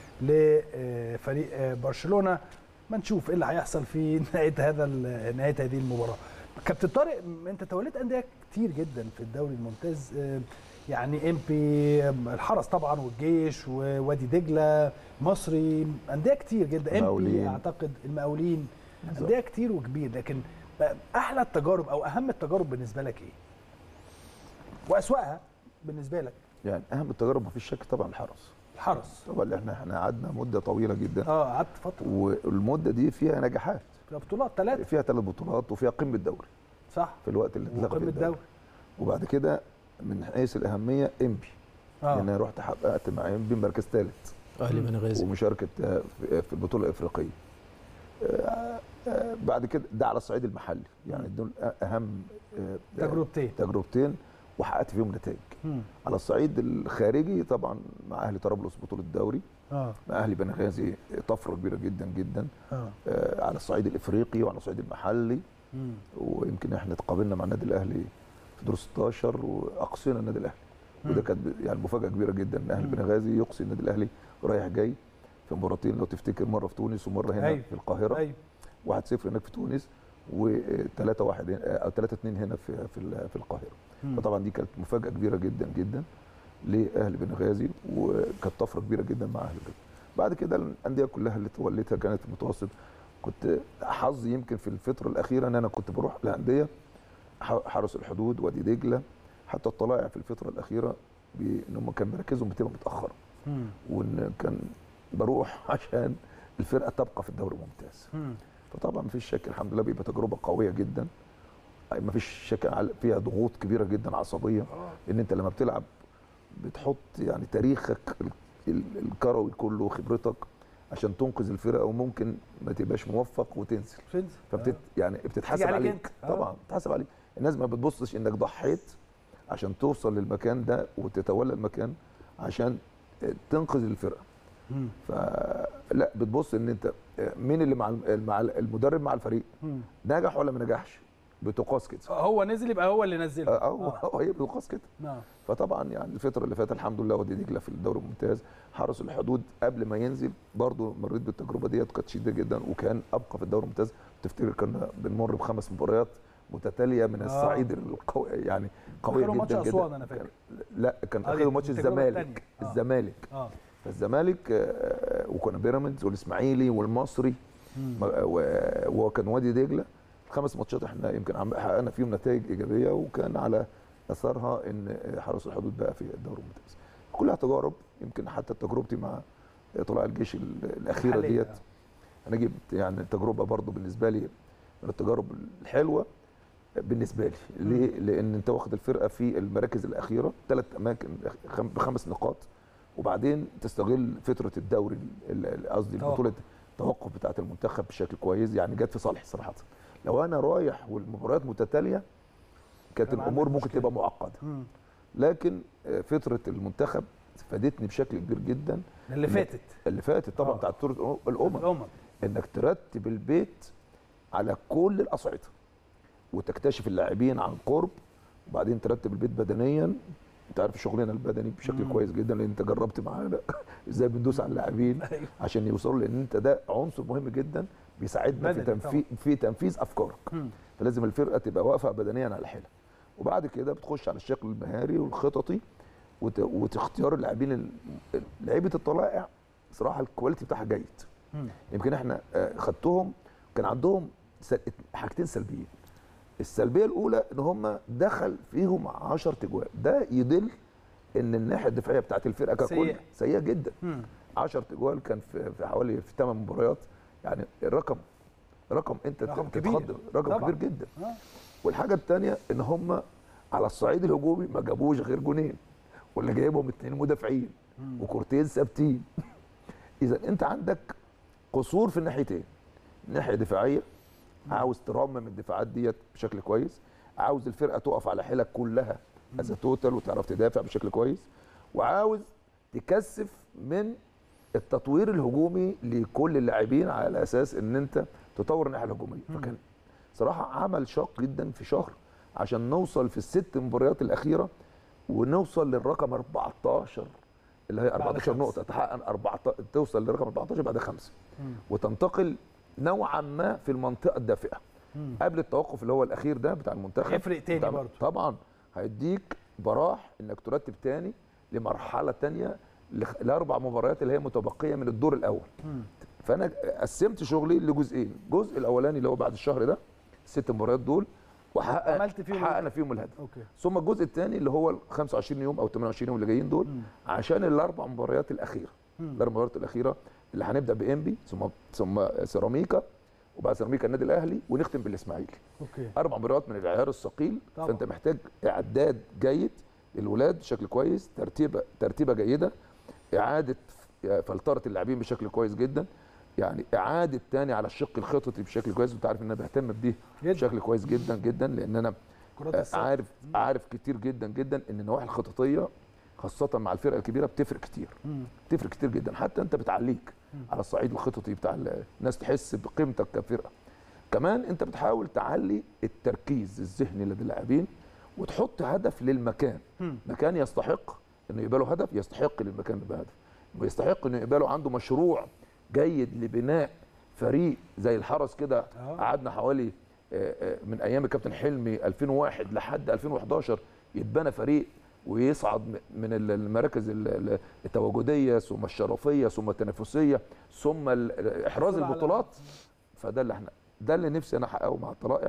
لفريق برشلونه ما نشوف ايه اللي هيحصل في نهايه هذا ال- نهايه هذه المباراه كابتن طارق م- انت توليت انديه كتير جدا في الدوري الممتاز آه، يعني ام بي الحرس طبعا والجيش ووادي دجله مصري انديه كتير جدا ام بي المقاولين. اعتقد المقاولين بالظبط. انديه كتير وكبير لكن بقى احلى التجارب او اهم التجارب بالنسبه لك ايه؟ واسواقها بالنسبه لك يعني اهم التجارب مفيش شك طبعا الحرس الحرس طبعا احنا احنا قعدنا مده طويله جدا اه قعدت فتره والمده دي فيها نجاحات في بطولات ثلاثه فيها ثلاث بطولات وفيها قمه دوري صح في الوقت اللي اتلغى وقمه فيه الدوري الدوري وبعد كده من حيث الاهميه امبي اه لان انا رحت حققت مع امبي مركز ثالث اهلي بنغازي ومشاركه آه، في في البطوله الافريقيه آه، آه، بعد كده ده على الصعيد المحلي يعني دول اهم آه، تجربتين تجربتين وحققت فيهم نتائج مم. على الصعيد الخارجي طبعا مع اهلي طرابلس بطوله الدوري اه مع اهلي بنغازي طفره كبيره جدا جدا اه آه، على الصعيد الافريقي وعلى الصعيد المحلي مم. ويمكن احنا تقابلنا مع النادي الاهلي في دور 16 واقصينا النادي الاهلي وده مم. كانت ب- يعني مفاجاه كبيره جدا ان اهلي مم. بنغازي يقصي النادي الاهلي رايح جاي في مباراتين لو تفتكر مره في تونس ومره هنا أيوة. في القاهره ايوه 1-0 هناك في تونس و3 1 او 3 2 هنا في في ال- في القاهره مم. فطبعا دي كانت مفاجاه كبيره جدا جدا لاهلي بنغازي وكانت طفره كبيره جدا مع اهلي بنغازي بعد كده الانديه كلها اللي توليتها كانت في المتوسط كنت حظي يمكن في الفتره الاخيره ان انا كنت بروح لانديه ح- حرس الحدود وادي دجله حتى الطلائع في الفتره الاخيره بي- ان هم كان مراكزهم بتبقى متاخره مم. وان كان بروح عشان الفرقه تبقى في الدوري الممتاز مم. فطبعا مفيش شك الحمد لله بيبقى تجربه قويه جدا أي مفيش شك على- فيها ضغوط كبيره جدا عصبيه ان انت لما بتلعب بتحط يعني تاريخك ال- ال- الكروي كله خبرتك عشان تنقذ الفرقه وممكن ما تبقاش موفق وتنزل تنزل. فبت يعني بتتحاسب عليك عليك, أنت. آه. طبعا بتتحاسب عليك الناس ما بتبصش انك ضحيت عشان توصل للمكان ده وتتولى المكان عشان تنقذ الفرقه مم. فلا بتبص ان انت مين اللي مع الم- مع المدرب مع الفريق مم. نجح ولا ما نجحش بتقاس كده هو نزل يبقى هو اللي نزله اه هو هي بتقاس كده نعم فطبعا يعني الفتره اللي فاتت الحمد لله وادي دجله في الدوري الممتاز حرس الحدود قبل ما ينزل برضه مريت بالتجربه ديت كانت شديده جدا وكان ابقى في الدوري الممتاز تفتكر كنا بنمر بخمس مباريات متتاليه من آه. الصعيد القوي يعني قويه آخره ماتش جدا أسوان جدا أنا فاكر. كان- لا كان آه، اخر ماتش التجربة الزمالك التانية. آه. الزمالك اه فالزمالك آه، وكنا بيراميدز والاسماعيلي والمصري مم. ما- و- وكان وادي دجله الخمس ماتشات احنا يمكن عم- حققنا فيهم نتائج ايجابيه وكان على اثرها ان حرس الحدود بقى في الدوري الممتاز كلها تجارب يمكن حتى تجربتي مع طلائع الجيش ال- الاخيره حاليا. ديت انا جبت يعني تجربه برضو بالنسبه لي من التجارب الحلوه بالنسبه لي ليه؟ لان انت واخد الفرقه في المراكز الاخيره ثلاث اماكن خم- بخمس نقاط وبعدين تستغل فتره الدوري ال- ال- قصدي توقف. بطوله التوقف بتاعه المنتخب بشكل كويس يعني جت في صالحي صراحه لو انا رايح والمباريات متتاليه كانت كان الامور عندك ممكن مشكلة. تبقى معقده مم. لكن آه، فتره المنتخب فادتني بشكل كبير جدا اللي فاتت اللي فاتت طبعا آه. بتاعت بطوله الامم الامم انك ترتب البيت على كل الاصعده وتكتشف اللاعبين عن قرب وبعدين ترتب البيت بدنيا انت عارف شغلنا البدني بشكل مم. كويس جدا لان انت جربت معانا ازاي بندوس على اللاعبين أيوه. عشان يوصلوا لان انت ده عنصر مهم جدا بيساعدنا في بدني تنفيذ في تنفيذ افكارك مم. فلازم الفرقه تبقى واقفه بدنيا على حيلها وبعد كده بتخش على الشكل المهاري والخططي وت... وتختيار اللاعبين ال- لعيبه الطلائع صراحه الكواليتي بتاعها جيد مم. يمكن احنا آه، خدتهم كان عندهم سل... حاجتين سلبيين السلبيه الاولى ان هم دخل فيهم 10 تجوال ده يدل ان الناحيه الدفاعيه بتاعت الفرقه ككل سيئة. سيئه جدا مم. 10 تجوال كان في, في حوالي في 8 مباريات يعني الرقم رقم انت رقم ت- كبير. تتخض رقم طبعاً. كبير جدا آه. والحاجه الثانيه ان هم على الصعيد الهجومي ما جابوش غير جونين واللي جايبهم اثنين مدافعين مم. وكورتين ثابتين اذا انت عندك قصور في الناحيتين ناحيه دفاعيه عاوز ترمم الدفاعات ديت بشكل كويس عاوز الفرقه تقف على حيلك كلها از توتال وتعرف تدافع بشكل كويس وعاوز تكثف من التطوير الهجومي لكل اللاعبين على اساس ان انت تطور الناحيه الهجوميه فكان صراحه عمل شاق جدا في شهر عشان نوصل في الست مباريات الاخيره ونوصل للرقم 14 اللي هي 14 خمسة. نقطه تحقق 14 توصل لرقم 14 بعد خمسه مم. وتنتقل نوعا ما في المنطقه الدافئه مم. قبل التوقف اللي هو الاخير ده بتاع المنتخب هيفرق تاني بتاع- برضه. طبعا هيديك براح انك ترتب تاني لمرحله تانية لخ- لاربع مباريات اللي هي متبقيه من الدور الاول مم. فانا قسمت شغلي لجزئين الجزء الاولاني اللي هو بعد الشهر ده الست مباريات دول وحقق عملت فيهم حققنا فيهم الهدف اوكي ثم الجزء الثاني اللي هو ال 25 يوم او 28 يوم اللي جايين دول مم. عشان الاربع مباريات الاخيره مم. الاربع مباريات الاخيره اللي هنبدا بانبي ثم ثم سيراميكا وبعد سيراميكا النادي الاهلي ونختم بالاسماعيلي اوكي اربع مباريات من العيار الثقيل طبعا. فانت محتاج اعداد جيد للولاد بشكل كويس ترتيبه ترتيبه جيده اعاده فلتره اللاعبين بشكل كويس جدا يعني اعاده تاني على الشق الخططي بشكل كويس وانت عارف ان انا بهتم بدي جدا. بشكل كويس جدا جدا لان انا كرات آه، السله عارف عارف كتير جدا جدا ان النواحي الخططيه خاصه مع الفرقه الكبيره بتفرق كتير مم. بتفرق كتير جدا حتى انت بتعليك مم. على الصعيد الخططي بتاع ال- الناس تحس بقيمتك كفرقه كمان انت بتحاول تعلي التركيز الذهني لدى اللاعبين وتحط هدف للمكان مم. مكان يستحق انه يبقى له هدف يستحق للمكان يبقى هدف ويستحق انه يبقى له عنده مشروع جيد لبناء فريق زي الحرس كده آه. قعدنا حوالي آه، آه، من ايام الكابتن حلمي 2001 لحد 2011 يتبنى فريق ويصعد م- من ال- المراكز ال- ال- التواجديه ثم الشرفيه ثم التنافسيه ثم ال- احراز الحصول على- البطولات فده اللي احنا ده اللي نفسي انا احققه مع الطلائع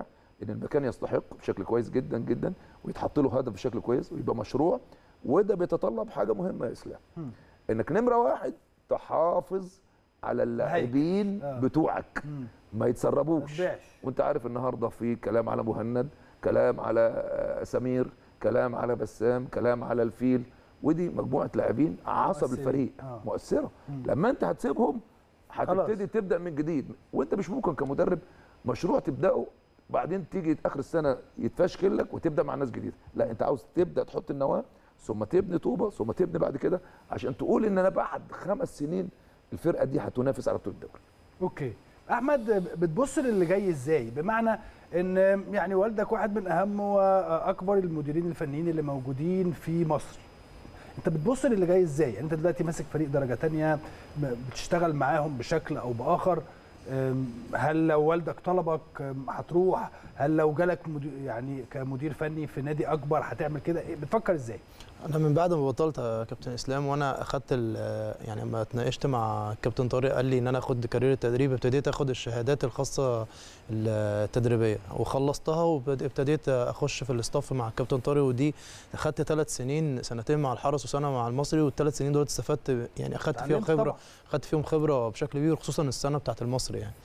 ان المكان يستحق بشكل كويس جدا جدا ويتحط له هدف بشكل كويس ويبقى مشروع وده بيتطلب حاجه مهمه يا اسلام مم. انك نمره واحد تحافظ على اللاعبين آه. بتوعك مم. ما يتسربوش ما تبيعش. وانت عارف النهارده في كلام على مهند كلام على آه، سمير كلام على بسام كلام على الفيل ودي مجموعه لاعبين عصب مؤثرين. الفريق آه. مؤثره مم. لما انت هتسيبهم هتبتدي خلاص. تبدا من جديد وانت مش ممكن كمدرب مشروع تبداه بعدين تيجي اخر السنه يتفشكل لك وتبدا مع ناس جديده لا انت عاوز تبدا تحط النواه ثم تبني طوبه ثم تبني بعد كده عشان تقول ان انا بعد خمس سنين الفرقه دي هتنافس على بطوله الدوري اوكي احمد بتبص للي جاي ازاي بمعنى ان يعني والدك واحد من اهم واكبر المديرين الفنيين اللي موجودين في مصر انت بتبص للي جاي ازاي يعني انت دلوقتي ماسك فريق درجه تانية م- بتشتغل معاهم بشكل او باخر أم، هل لو والدك طلبك أم، هتروح هل لو جالك مدير يعني كمدير فني في نادي اكبر هتعمل كده إيه؟ بتفكر ازاي انا من بعد ما بطلت يا كابتن اسلام وانا اخدت ال- يعني لما اتناقشت مع الكابتن طارق قال لي ان انا اخد كارير التدريب ابتديت اخد الشهادات الخاصه التدريبيه وخلصتها وابتديت اخش في الاستاف مع الكابتن طارق ودي اخدت ثلاث سنين سنتين مع الحرس وسنه مع المصري والثلاث سنين دول استفدت يعني اخدت فيهم اتعلمت خبره طبعاً. خدت فيهم خبره بشكل كبير خصوصا السنه بتاعت المصري يعني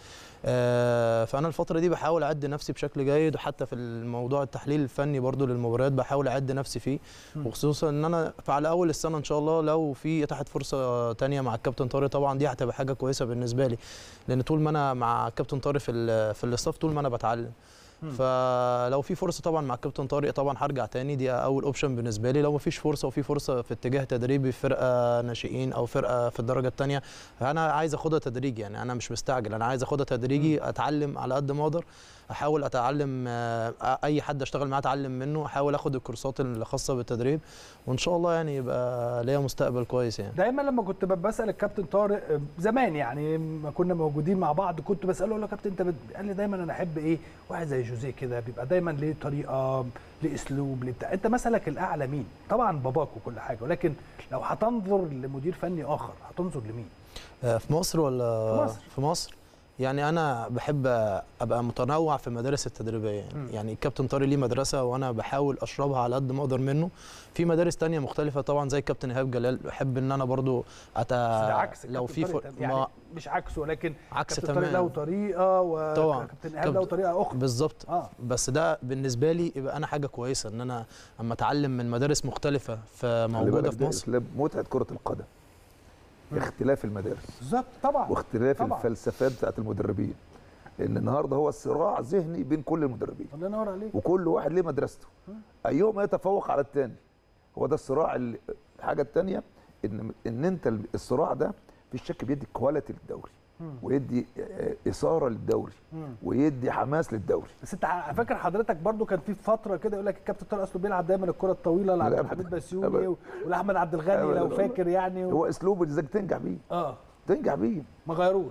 آه، فانا الفتره دي بحاول اعد نفسي بشكل جيد وحتى في الموضوع التحليل الفني برضو للمباريات بحاول اعد نفسي فيه مم. وخصوصا ان انا على اول السنه ان شاء الله لو في اتاحت فرصه تانية مع الكابتن طارق طبعا دي هتبقى حاجه كويسه بالنسبه لي لان طول ما انا مع الكابتن طارق في ال- في الاستاف طول ما انا بتعلم مم. فلو في فرصه طبعا مع الكابتن طارق طبعا هرجع تاني دي اول اوبشن بالنسبه لي لو ما فيش فرصه وفي فرصه في اتجاه تدريبي في فرقه ناشئين او فرقه في الدرجه الثانيه انا عايز اخدها تدريجي يعني انا مش مستعجل انا عايز اخدها تدريجي اتعلم على قد ما اقدر احاول اتعلم آه، اي حد اشتغل معاه اتعلم منه احاول اخد الكورسات الخاصه بالتدريب وان شاء الله يعني يبقى ليا مستقبل كويس يعني دايما لما كنت ب- بسال الكابتن طارق آه، زمان يعني ما كنا موجودين مع بعض كنت بساله اقول له يا كابتن انت بت- قال لي دايما انا احب ايه واحد زي جوزيه كده بيبقى دايما ليه طريقه ليه اسلوب ليه بتاع انت مثلك الاعلى مين طبعا باباك وكل حاجه ولكن لو هتنظر لمدير فني اخر هتنظر لمين آه، في مصر ولا في مصر. في مصر يعني انا بحب ابقى متنوع في المدارس التدريبيه يعني, مم. يعني الكابتن طارق ليه مدرسه وانا بحاول اشربها على قد ما اقدر منه في مدارس تانية مختلفه طبعا زي الكابتن ايهاب جلال بحب ان انا برضو أت... ده عكس لو الكابتن في طارق فر... تم- يعني ما... مش عكسه ولكن عكس كابتن طارق له تمام طريقه طبعاً. وكابتن ايهاب له كابتن- طريقه اخرى بالظبط اه بس ده بالنسبه لي يبقى انا حاجه كويسه ان انا اما اتعلم من مدارس مختلفه في خلي موجوده بالك في ده مصر اسلام متعه كره القدم مم. اختلاف المدارس بالظبط طبعا واختلاف طبعاً. الفلسفات بتاعت المدربين لان النهارده هو صراع ذهني بين كل المدربين الله ينور عليك وكل واحد ليه مدرسته مم. ايهما يتفوق على الثاني هو ده الصراع اللي الحاجه الثانيه ان ان انت الصراع ده في الشك بيدي كواليتي للدوري مم. ويدي آه، اثاره للدوري مم. ويدي حماس للدوري بس انت ع- فاكر حضرتك برضو كان في فتره كده يقول لك الكابتن طارق اصله بيلعب دايما الكره الطويله لعبد لا، الحميد أبداً. بسيوني أبداً. و- ولاحمد عبد الغني أبداً. لو فاكر يعني و... هو اسلوبه ازاي تنجح بيه اه تنجح بيه ما غيروش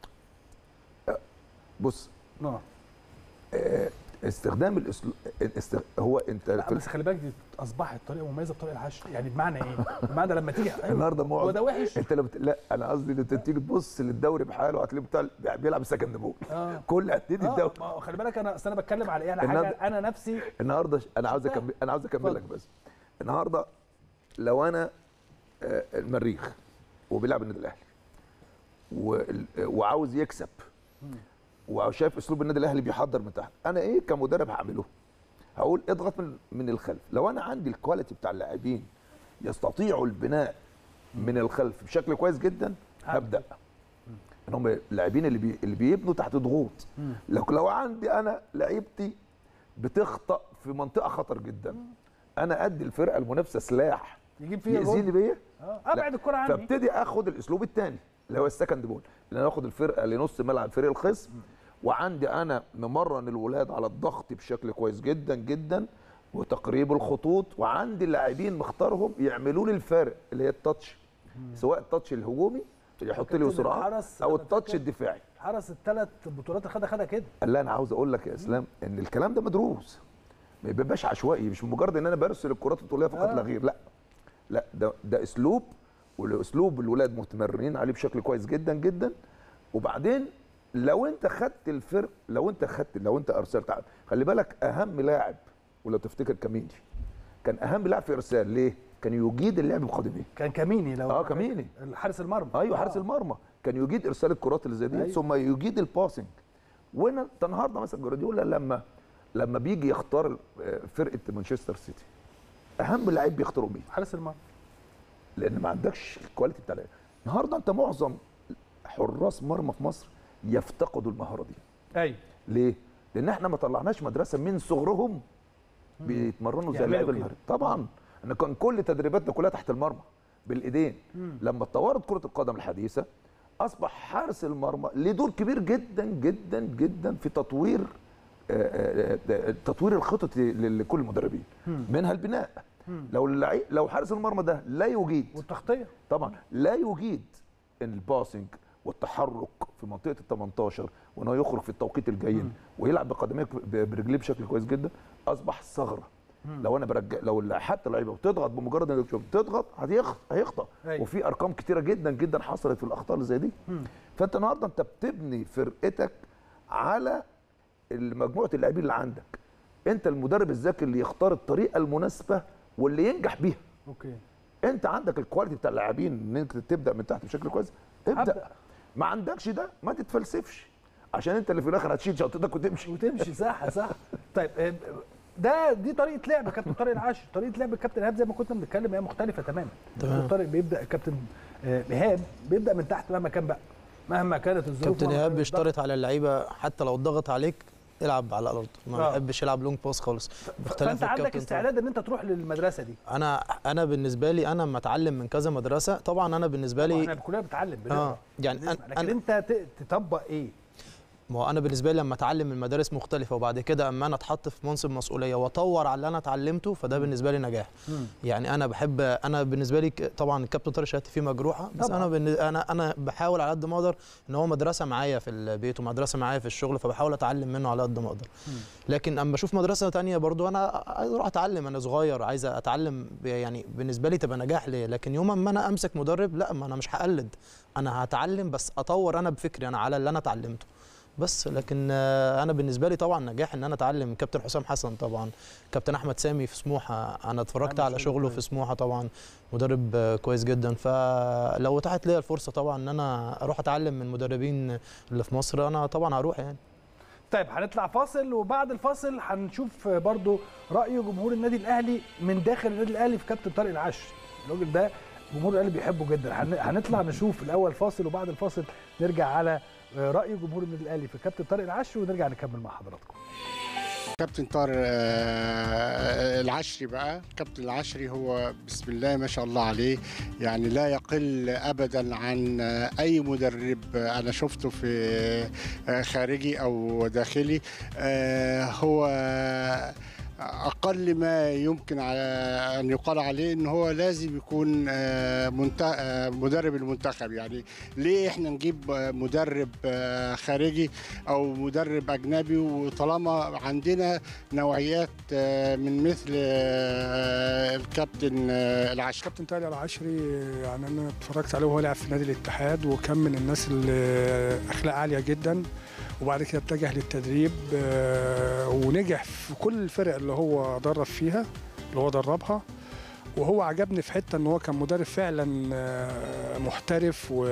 بص اه آه، استخدام الاسلوب است... هو انت لا في بس خلي بالك دي اصبحت طريقه مميزه بطريقه الحشر يعني بمعنى ايه؟ بمعنى لما تيجي أيوة، النهارده هو معظم ده وحش انت لو بت... لا انا قصدي ان انت تيجي تبص للدوري بحاله هتلاقيه بتاع بيلعب سكند بول اه كل انديه آه، الدوري ما هو خلي بالك انا اصل انا بتكلم على ايه على النهاردة- حاجه انا نفسي النهارده ش- انا عاوز اتفضل. اكمل انا عاوز اكمل لك اتفضل. بس النهارده لو انا آه، المريخ وبيلعب النادي الاهلي وال- وعاوز يكسب مم. وشايف اسلوب النادي الاهلي بيحضر من تحت انا ايه كمدرب هعمله هقول اضغط من من الخلف لو انا عندي الكواليتي بتاع اللاعبين يستطيعوا البناء من الخلف بشكل كويس جدا هبدا ان هم اللاعبين اللي بي اللي بيبنوا تحت ضغوط مم. لو لو عندي انا لعيبتي بتخطا في منطقه خطر جدا انا ادي الفرقه المنافسه سلاح يجيب فيها يأذيني جول بيا اه ابعد الكره عني فابتدي اخد الاسلوب الثاني اللي هو السكند بول اللي انا اخد الفرقه لنص ملعب فريق الخصم وعندي انا ممرن الولاد على الضغط بشكل كويس جدا جدا وتقريب الخطوط وعندي اللاعبين مختارهم يعملوا لي الفارق اللي هي التاتش سواء التاتش الهجومي اللي يحط لي كابتن سرعه الحرس او أنا التاتش فاكر الدفاعي حرس الثلاث بطولات اللي خدها خدها كده اللي انا عاوز اقول لك يا اسلام ان الكلام ده مدروس ما بيبقاش عشوائي مش مجرد ان انا برسل الكرات الطوليه فقط آه. لا غير لا لا ده ده اسلوب والاسلوب الولاد متمرنين عليه بشكل كويس جدا جدا وبعدين لو انت خدت الفرق لو انت خدت لو انت ارسلت ع- خلي بالك اهم لاعب ولو تفتكر كاميني كان اهم لاعب في ارسال ليه؟ كان يجيد اللعب بقدميه كان كاميني لو اه كاميني حارس المرمى ايوه حارس آه. المرمى كان يجيد ارسال الكرات اللي زي دي أيوة. ثم يجيد الباسنج وانا النهارده مثلا جوارديولا لما لما بيجي يختار آه، فرقه مانشستر سيتي اهم لعيب بيختاروا مين؟ حارس المرمى لان ما عندكش الكواليتي بتاع اللعيبه النهارده انت معظم حراس مرمى في مصر يفتقدوا المهاره دي ايوه ليه؟ لان احنا ما طلعناش مدرسه من صغرهم بيتمرنوا زي يعملوا اللعيبه كده. المهاريه طبعا انا كان كل تدريباتنا كلها تحت المرمى بالايدين لما اتطورت كره القدم الحديثه اصبح حارس المرمى ليه دور كبير جدا جدا جدا في تطوير آه، آه، آه، تطوير الخطط ل- لكل المدربين منها البناء لو اللعيب لو حارس المرمى ده لا يجيد والتغطيه طبعا لا يجيد الباسنج والتحرك في منطقه ال 18 وانه يخرج في التوقيت الجيد ويلعب بقدميه ب- برجليه بشكل كويس جدا اصبح ثغره لو انا برجع لو اللي- حتى لعيبه وتضغط بمجرد انك تشوف تضغط هيخ- هيخطا أيوة. وفي ارقام كتيره جدا جدا حصلت في الاخطاء اللي زي دي فانت النهارده انت بتبني فرقتك على مجموعه اللاعبين اللي عندك انت المدرب الذكي اللي يختار الطريقه المناسبه واللي ينجح بيها اوكي انت عندك الكواليتي بتاع اللاعبين ان انت تبدا من تحت بشكل كويس ابدا أبدأ. ما عندكش ده ما تتفلسفش عشان انت اللي في الاخر هتشيل شنطتك وتمشي وتمشي صح صح طيب آه، ده دي طريقه لعب كابتن طارق العاشر طريقه لعب الكابتن ايهاب زي ما كنا بنتكلم هي مختلفه تماما تمام. كابتن طارق بيبدا كابتن آه، ايهاب بيبدا من تحت مهما كان بقى مهما كانت الظروف كابتن مهما ايهاب كان بيشترط على اللعيبه حتى لو اتضغط عليك العب على الارض ما آه. بيحبش يلعب لونج باس خالص الضغط. باختلاف فانت عندك الكابتن طارق. استعداد ان انت تروح للمدرسه دي انا انا بالنسبه لي انا لما اتعلم من كذا مدرسه طبعا انا بالنسبه طبعاً لي احنا كلنا بنتعلم اه بنقرا يعني بنسمع. أنا- لكن انا انت ت- تطبق ايه ما هو انا بالنسبه لي لما اتعلم من مدارس مختلفه وبعد كده اما انا اتحط في منصب مسؤوليه واطور على اللي انا اتعلمته فده بالنسبه لي نجاح يعني انا بحب انا بالنسبه لي ك- طبعا الكابتن طارق شهادتي فيه مجروحه بس طبعاً. انا بالن- انا انا بحاول على قد ما اقدر ان هو مدرسه معايا في البيت ومدرسه معايا في الشغل فبحاول اتعلم منه على قد ما اقدر لكن اما اشوف مدرسه تانية برضو انا عايز اروح اتعلم انا صغير عايز اتعلم ب- يعني بالنسبه لي تبقى نجاح ليا لكن يوم ما انا امسك مدرب لا ما انا مش هقلد انا هتعلم بس اطور انا بفكري انا على اللي انا اتعلمته بس لكن آه، انا بالنسبه لي طبعا نجاح ان انا اتعلم كابتن حسام حسن طبعا كابتن احمد سامي في سموحه انا اتفرجت عامل على شغل شغله كويس. في سموحه طبعا مدرب آه، كويس جدا فلو اتاحت لي الفرصه طبعا ان انا اروح اتعلم من المدربين اللي في مصر انا طبعا هروح يعني طيب هنطلع فاصل وبعد الفاصل هنشوف برضو رأي جمهور النادي الأهلي من داخل النادي الأهلي في كابتن طارق العشر الراجل ده جمهور الأهلي بيحبه جدا هن- هنطلع نشوف الأول فاصل وبعد الفاصل نرجع على رأي جمهور النادي الأهلي في كابتن طارق العشر ونرجع نكمل مع حضراتكم كابتن طارق آه، العشري بقى كابتن العشري هو بسم الله ما شاء الله عليه يعني لا يقل ابدا عن آه، اي مدرب آه، انا شفته في آه، خارجي او داخلي آه، هو اقل ما يمكن على- ان يقال عليه ان هو لازم يكون آه، منت- آه، مدرب المنتخب يعني ليه احنا نجيب آه، مدرب آه، خارجي او مدرب اجنبي وطالما عندنا نوعيات آه، من مثل آه، الكابتن آه، العشري كابتن طارق العشري يعني انا اتفرجت عليه وهو لعب في نادي الاتحاد وكان من الناس اللي اخلاق عاليه جدا وبعد كده اتجه للتدريب آه، ونجح في كل الفرق اللي هو درب فيها اللي هو دربها وهو عجبني في حته ان هو كان مدرب فعلا آه، محترف و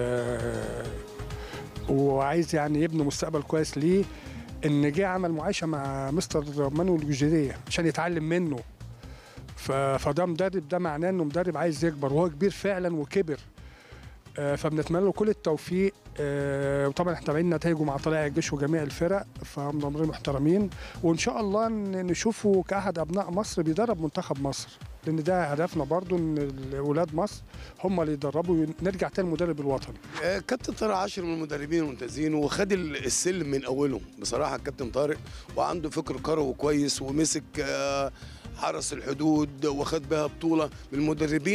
وعايز يعني يبني مستقبل كويس ليه ان جه عمل معايشه مع مستر مانويل جوزيه عشان يتعلم منه ف- فده مدرب ده معناه انه مدرب عايز يكبر وهو كبير فعلا وكبر آه، فبنتمنى له كل التوفيق آه، وطبعا احنا تابعين نتائجه مع طلائع الجيش وجميع الفرق فهم امرين محترمين وان شاء الله ن- نشوفه كاحد ابناء مصر بيدرب منتخب مصر لان ده هدفنا برضو ان اولاد مصر هم اللي يدربوا نرجع تاني المدرب الوطني آه، كابتن طارق عاشر من المدربين الممتازين وخد ال- السلم من اولهم بصراحه الكابتن طارق وعنده فكر كروي كويس ومسك آه، حرس الحدود وخد بها بطوله من المدربين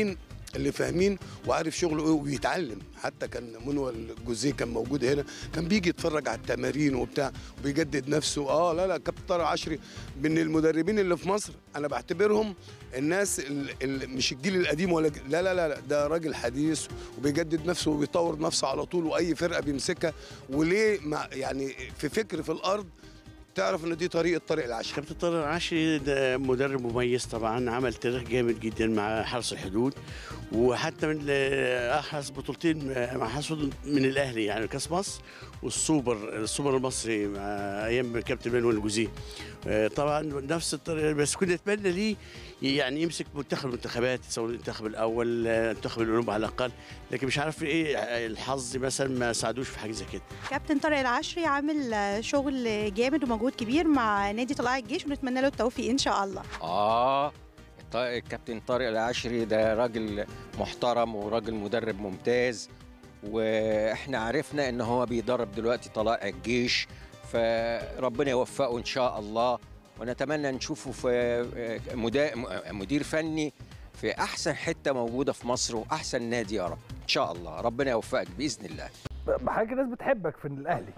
اللي فاهمين وعارف شغله ايه وبيتعلم حتى كان منوى الجوزيه كان موجود هنا كان بيجي يتفرج على التمارين وبتاع وبيجدد نفسه اه لا لا كابتن طارق عشري من المدربين اللي في مصر انا بعتبرهم الناس اللي مش الجيل القديم ولا ج- لا لا لا لا، ده راجل حديث وبيجدد نفسه وبيطور نفسه على طول واي فرقه بيمسكها وليه مع يعني في فكر في الارض تعرف ان دي طريقه طارق العشري كابتن طارق العشري ده مدرب مميز طبعا عمل تاريخ جامد جدا مع حرس الحدود وحتى من ال- احرز بطولتين مع حرس الحدود من الاهلي يعني كاس مصر والسوبر السوبر المصري مع ايام كابتن مانويل الجوزيه آه، طبعا نفس الطريقه بس كنا نتمنى ليه يعني يمسك منتخب المنتخبات سواء المنتخب الاول آه، المنتخب الاولمبي على الاقل لكن مش عارف ايه الحظ مثلا ما ساعدوش في حاجه زي كده كابتن طارق العشري عامل آه، شغل جامد ومجهود كبير مع نادي طلائع الجيش ونتمنى له التوفيق ان شاء الله آه الط- الكابتن طارق العشري ده راجل محترم وراجل مدرب ممتاز واحنا عرفنا ان هو بيدرب دلوقتي طلائع الجيش فربنا يوفقه ان شاء الله ونتمنى نشوفه في مدا- مدير فني في احسن حته موجوده في مصر واحسن نادي يا رب ان شاء الله ربنا يوفقك باذن الله حضرتك الناس بتحبك في الاهلي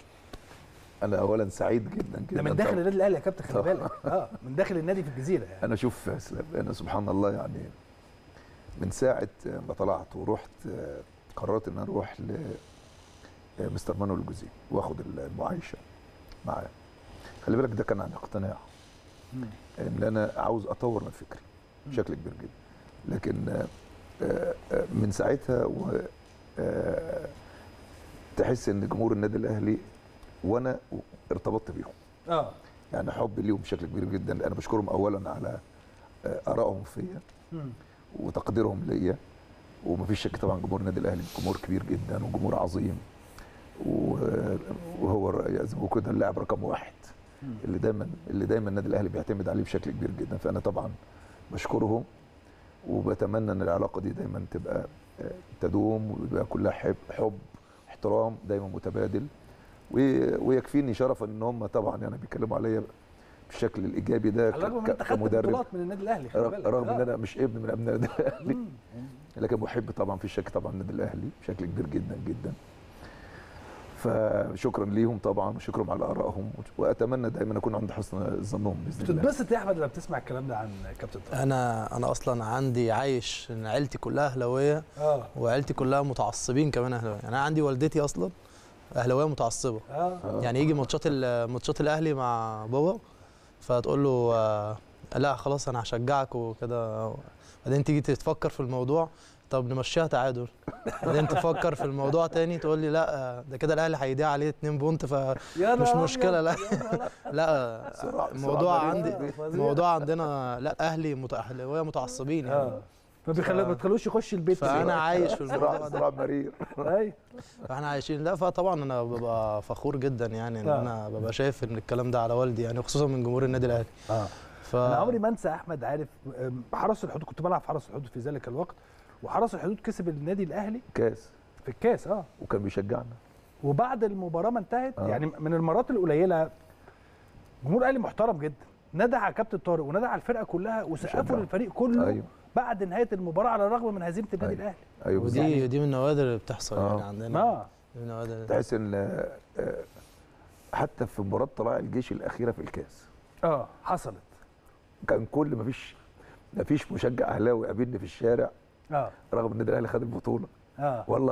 انا اولا سعيد جدا جدا ده من داخل طبعاً. النادي الاهلي يا كابتن خلي طبعاً. بالك اه من داخل النادي في الجزيره يعني انا شوف اسلام انا سبحان الله يعني من ساعه ما طلعت ورحت آه، قررت ان أنا اروح لمستر مانويل الجوزي واخد المعايشه معاه خلي بالك ده كان عن اقتناع ان انا عاوز اطور من فكري بشكل كبير جدا لكن آه، آه، آه، من ساعتها و آه، تحس ان جمهور النادي الاهلي وانا ارتبطت بيهم اه يعني حب ليهم بشكل كبير جدا انا بشكرهم اولا على آه، ارائهم فيا مم. وتقديرهم ليا ومفيش شك طبعا جمهور النادي الاهلي جمهور كبير جدا وجمهور عظيم و- وهو الر- زي ما بيقولوا كده اللاعب رقم واحد اللي دايما اللي دايما النادي الاهلي بيعتمد عليه بشكل كبير جدا فانا طبعا بشكرهم وبتمنى ان العلاقه دي دايما تبقى آه، تدوم ويبقى كلها حب حب احترام دايما متبادل و- ويكفيني شرفا ان هم طبعا يعني بيتكلموا عليا بالشكل الايجابي ده على الرغم من ك- انت خدت كمدرب بطولات من النادي الاهلي خلي رغ- بالك رغم ان آه. انا مش ابن من ابناء النادي الاهلي مم. لكن محب طبعا في الشك طبعا النادي الاهلي بشكل كبير جدا جدا فشكرا ليهم طبعا وشكرا على ارائهم واتمنى دايما اكون عند حسن ظنهم باذن الله بتتبسط يا احمد لما بتسمع الكلام ده عن كابتن طارق انا انا اصلا عندي عايش ان عيلتي كلها اهلاويه اه وعيلتي كلها متعصبين كمان اهلاويه يعني انا عندي والدتي اصلا اهلاويه متعصبه اه يعني يجي ماتشات ال- ماتشات الاهلي مع بابا فتقول له آه، لا خلاص انا هشجعك وكده بعدين تيجي تفكر في الموضوع طب نمشيها تعادل بعدين تفكر في الموضوع تاني تقول لي لا آه، ده كده الاهلي هيضيع عليه 2 بونت فمش يا نهار مشكله لا أبيض، يا نهار لا صراع- الموضوع صراع عندي مريض. فظيع. الموضوع عندنا لا اهلي مت- اهلاويه متعصبين يعني اه ما بيخلو- ما تخلوش يخش البيت فانا عايش في الموضوع صراع ده صراع مرير ايوه فاحنا عايشين لا فطبعا انا ببقى فخور جدا يعني ان آه. انا ببقى شايف ان الكلام ده على والدي يعني خصوصا من جمهور النادي الاهلي اه ف انا عمري ما انسى احمد عارف أم، حرس الحدود كنت بلعب في حرس الحدود في ذلك الوقت وحرس الحدود كسب النادي الاهلي كاس في الكاس اه وكان بيشجعنا وبعد المباراه ما انتهت آه. يعني من المرات القليله جمهور الاهلي محترم جدا ندى على كابتن طارق وندى على الفرقه كلها وسقفوا شجع. للفريق كله ايوه بعد نهايه المباراه على الرغم من هزيمه النادي أيوة. الاهلي ايوه بالظبط. ودي دي من النوادر اللي بتحصل آه. يعني عندنا اه دي من النوادر تحس ان آه، آه، حتى في مباراه طلائع الجيش الاخيره في الكاس اه حصلت كان كل ما فيش ما فيش مشجع اهلاوي قابلني في الشارع اه رغم ان النادي الاهلي خد البطوله اه والله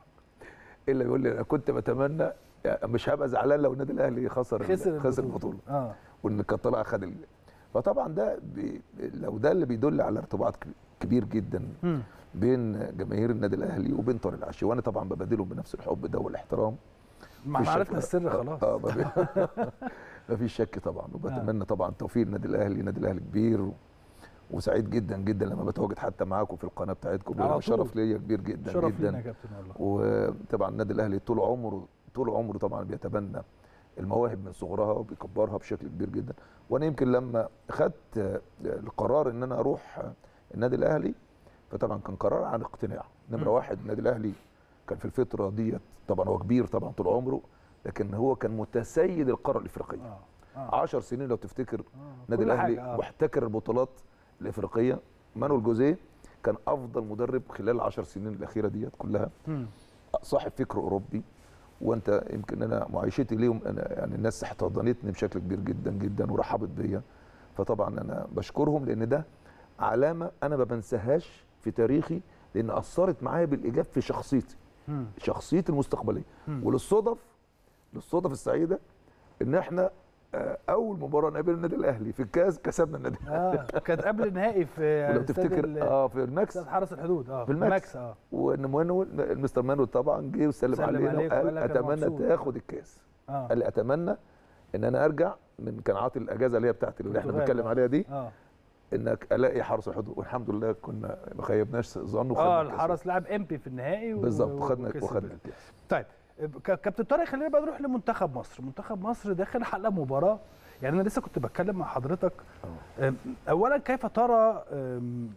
الا يقول لي انا كنت بتمنى يعني مش هبقى زعلان لو النادي الاهلي خسر خسر خسر البطولة. البطوله اه وان كان طلع خد ال... فطبعا ده بي... لو ده اللي بيدل على ارتباط ك- كبير جدا مم. بين جماهير النادي الاهلي وبين طارق العشي وانا طبعا ببادلهم بنفس الحب ده والاحترام ما احنا مفيش عرفنا شك. السر خلاص اه ما في- ما فيش شك طبعا وبتمنى طبعا توفيق النادي الاهلي النادي الاهلي كبير و... وسعيد جدا جدا لما بتواجد حتى معاكم في القناه بتاعتكم على طول. شرف ليا كبير جدا شرف لينا جدا يا كابتن والله وطبعا النادي الاهلي طول عمره طول عمره طبعا بيتبنى المواهب من صغرها وبيكبرها بشكل كبير جدا وانا يمكن لما خدت آه، القرار ان انا اروح آه، النادي الاهلي فطبعا كان قرار عن اقتناع نمره مم. واحد النادي الاهلي كان في الفتره ديت طبعا هو كبير طبعا طول عمره لكن هو كان متسيد القاره الافريقيه اه اه 10 سنين لو تفتكر آه. النادي كل الاهلي حاجة، آه. محتكر البطولات الافريقيه مانويل جوزيه كان افضل مدرب خلال العشر سنين الاخيره ديت كلها مم. صاحب فكر اوروبي وانت يمكن انا معايشتي ليهم انا يعني الناس احتضنتني بشكل كبير جدا جدا ورحبت بيا فطبعا انا بشكرهم لان ده علامه انا ما بنساهاش في تاريخي لان اثرت معايا بالايجاب في شخصيتي مم. شخصيتي المستقبليه مم. وللصدف للصدف السعيده ان احنا آه، اول مباراه نقابل النادي الاهلي في الكاس كسبنا النادي اه كانت قبل النهائي في ولو استاد تفتكر ال- اه في الماكس استاد حرس الحدود اه في الماكس. الماكس اه وان مانويل المستر مانويل طبعا جه وسلم سلم علينا عليك وقال وقال لك أنا اتمنى مبسوط. تاخد الكاس اه قال لي اتمنى ان انا ارجع من كان عاطي الاجازه اللي هي بتاعت اللي احنا البرتغال، بنتكلم آه. عليها دي اه انك الاقي حرس الحدود والحمد لله كنا ما خيبناش ظن وخدنا اه الكاس. الحرس لعب امبي في النهائي و- بالظبط و- وخدنا وكسب. وخدنا الكاس طيب ك- كابتن طارق خلينا بقى نروح لمنتخب مصر منتخب مصر داخل حلقه مباراه يعني انا لسه كنت بتكلم مع حضرتك أم، اولا كيف ترى أم،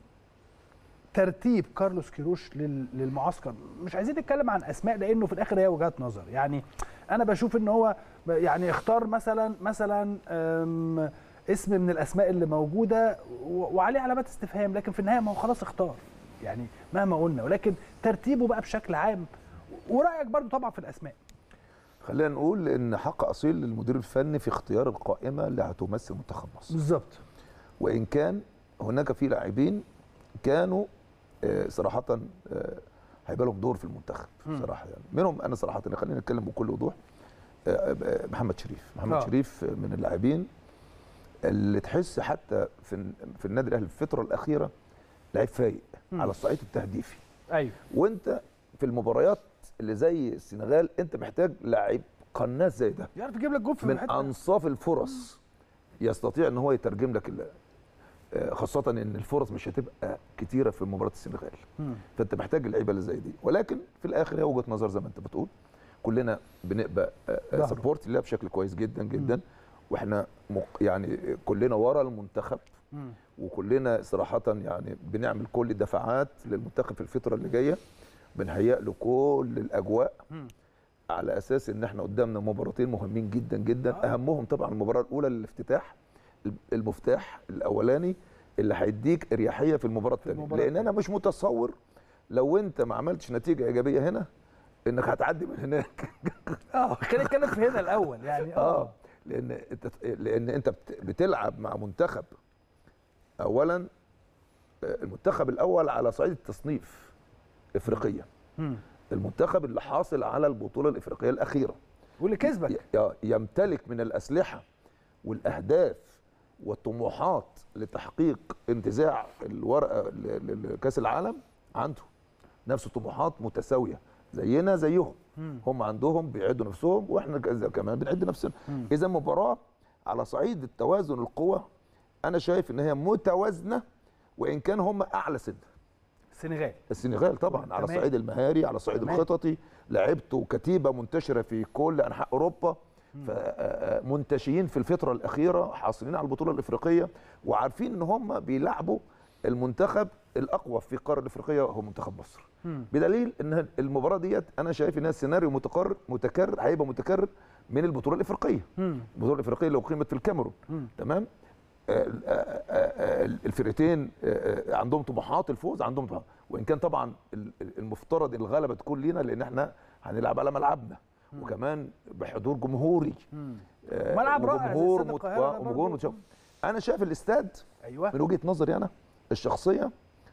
ترتيب كارلوس كيروش لل- للمعسكر مش عايزين نتكلم عن اسماء لانه في الاخر هي وجهات نظر يعني انا بشوف ان هو يعني اختار مثلا مثلا أم، اسم من الاسماء اللي موجوده و- وعليه علامات استفهام لكن في النهايه ما هو خلاص اختار يعني مهما قلنا ولكن ترتيبه بقى بشكل عام ورايك برضو طبعا في الاسماء خلينا نقول ان حق اصيل للمدير الفني في اختيار القائمه اللي هتمثل منتخب مصر بالظبط وان كان هناك في لاعبين كانوا آه، صراحه آه، هيبقى لهم دور في المنتخب مم. صراحه يعني منهم انا صراحه خلينا نتكلم بكل وضوح آه، آه، محمد شريف محمد آه. شريف من اللاعبين اللي تحس حتى في في النادي الاهلي في الفتره الاخيره لعيب فايق مم. على الصعيد التهديفي ايوه وانت في المباريات اللي زي السنغال انت محتاج لاعب قناص زي ده يعرف يجيب لك جول في من حته انصاف الفرص يستطيع ان هو يترجم لك ال- آه، خاصه ان الفرص مش هتبقى كتيره في مباراه السنغال مم. فانت محتاج اللعيبه اللي زي دي ولكن في الاخر هي وجهه نظر زي ما انت بتقول كلنا بنبقى ظهره. سبورت لها بشكل كويس جدا جدا واحنا مق يعني كلنا ورا المنتخب مم. وكلنا صراحه يعني بنعمل كل الدفعات للمنتخب في الفتره اللي جايه بنهيئ له كل الاجواء مم. على اساس ان احنا قدامنا مباراتين مهمين جدا جدا آه. اهمهم طبعا المباراه الاولى للافتتاح المفتاح الاولاني اللي هيديك اريحيه في المباراه الثانيه المباراة لان انا مش متصور لو انت ما عملتش نتيجه ايجابيه هنا انك هتعدي من هناك اه خلينا نتكلم في هنا الاول يعني اه اه لان انت لان انت بت- بتلعب مع منتخب اولا آه، المنتخب الاول على صعيد التصنيف افريقيا مم. المنتخب اللي حاصل على البطوله الافريقيه الاخيره واللي كسبك ي- يمتلك من الاسلحه والاهداف والطموحات لتحقيق انتزاع الورقه ل- ل- لكاس العالم عنده نفس الطموحات متساويه زينا زيهم مم. هم عندهم بيعدوا نفسهم واحنا كز- كمان بنعد نفسنا مم. اذا مباراه على صعيد التوازن القوى انا شايف ان هي متوازنه وان كان هم اعلى سن السنغال السنغال طبعا على تمام. الصعيد المهاري على الصعيد تمام. الخططي لعبته كتيبه منتشره في كل انحاء اوروبا منتشيين في الفتره الاخيره حاصلين على البطوله الافريقيه وعارفين ان هم بيلعبوا المنتخب الاقوى في القاره الافريقيه هو منتخب مصر مم. بدليل ان المباراه ديت انا شايف انها سيناريو متكرر متكرر هيبقى متكرر من البطوله الافريقيه مم. البطوله الافريقيه اللي اقيمت في الكاميرون مم. تمام آه، آه، آه، آه، الفرقتين آه، آه، عندهم طموحات الفوز عندهم طموحات وان كان طبعا ال- ال- المفترض الغلبه تكون لينا لان احنا هنلعب على ملعبنا وكمان بحضور جمهوري مم. آه، ملعب رائع زي وجمهور استاد مت- القاهرة ده وجمهور برضو. متشوق. انا شايف الاستاد ايوه من وجهه نظري انا الشخصيه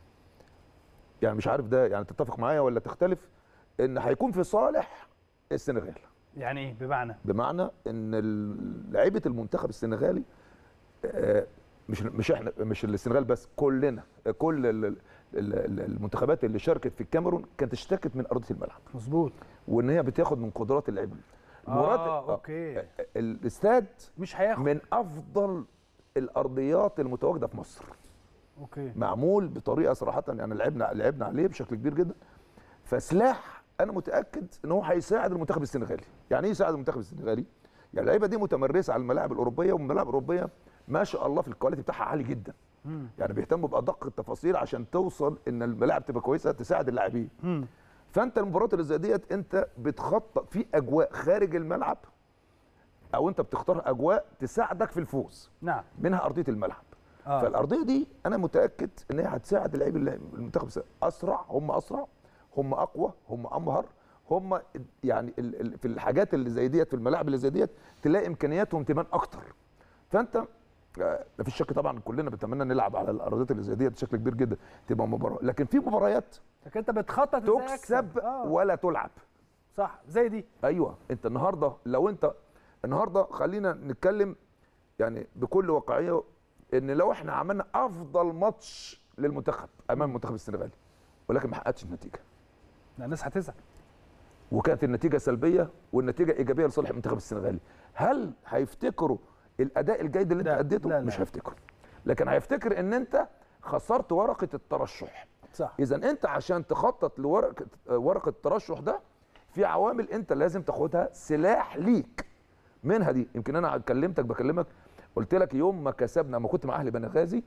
يعني مش عارف ده يعني تتفق معايا ولا تختلف ان هيكون في صالح السنغال يعني ايه بمعنى بمعنى ان ال- لعيبه المنتخب السنغالي آه، مش مش احنا مش السنغال بس كلنا آه، كل ال- ال- ال- المنتخبات اللي شاركت في الكاميرون كانت اشتكت من ارضيه الملعب مظبوط وان هي بتاخد من قدرات اللعيبه مراد- اه اوكي الاستاد مش هياخد من افضل الارضيات المتواجده في مصر اوكي معمول بطريقه صراحه يعني لعبنا لعبنا عليه بشكل كبير جدا فسلاح انا متاكد ان هو هيساعد المنتخب السنغالي يعني ايه يساعد المنتخب السنغالي يعني اللعيبه دي متمرسه على الملاعب الاوروبيه والملاعب الاوروبيه ما شاء الله في الكواليتي بتاعها عالي جدا مم. يعني بيهتموا بادق التفاصيل عشان توصل ان الملاعب تبقى كويسه تساعد اللاعبين مم. فانت المباريات اللي زي ديت انت بتخطط في اجواء خارج الملعب او انت بتختار اجواء تساعدك في الفوز نعم منها ارضيه الملعب آه. فالارضيه دي انا متاكد ان هي هتساعد اللعيب اللي- المنتخب السنغالي. اسرع هم اسرع هم اقوى هم امهر هم يعني ال- ال- في الحاجات اللي زي ديت في الملاعب اللي زي ديت تلاقي امكانياتهم تبان اكتر فانت آه، مفيش شك طبعا كلنا بنتمنى نلعب على الارضيات اللي زي ديت بشكل كبير جدا تبقى مباراه لكن في مباريات لكن انت بتخطط ازاي تكسب أكسب. آه. ولا تلعب صح زي دي ايوه انت النهارده لو انت النهارده خلينا نتكلم يعني بكل واقعيه ان لو احنا عملنا افضل ماتش للمنتخب امام المنتخب السنغالي ولكن ما حققتش النتيجه لا، الناس هتزعل وكانت النتيجه سلبيه والنتيجه ايجابيه لصالح المنتخب السنغالي هل هيفتكروا الاداء الجيد اللي انت لا، اديته لا، لا. مش هيفتكروا لكن هيفتكر ان انت خسرت ورقه الترشح صح اذا انت عشان تخطط لورقه ورقه الترشح ده في عوامل انت لازم تاخدها سلاح ليك منها دي يمكن انا كلمتك بكلمك قلت لك يوم ما كسبنا ما كنت مع اهلي بنغازي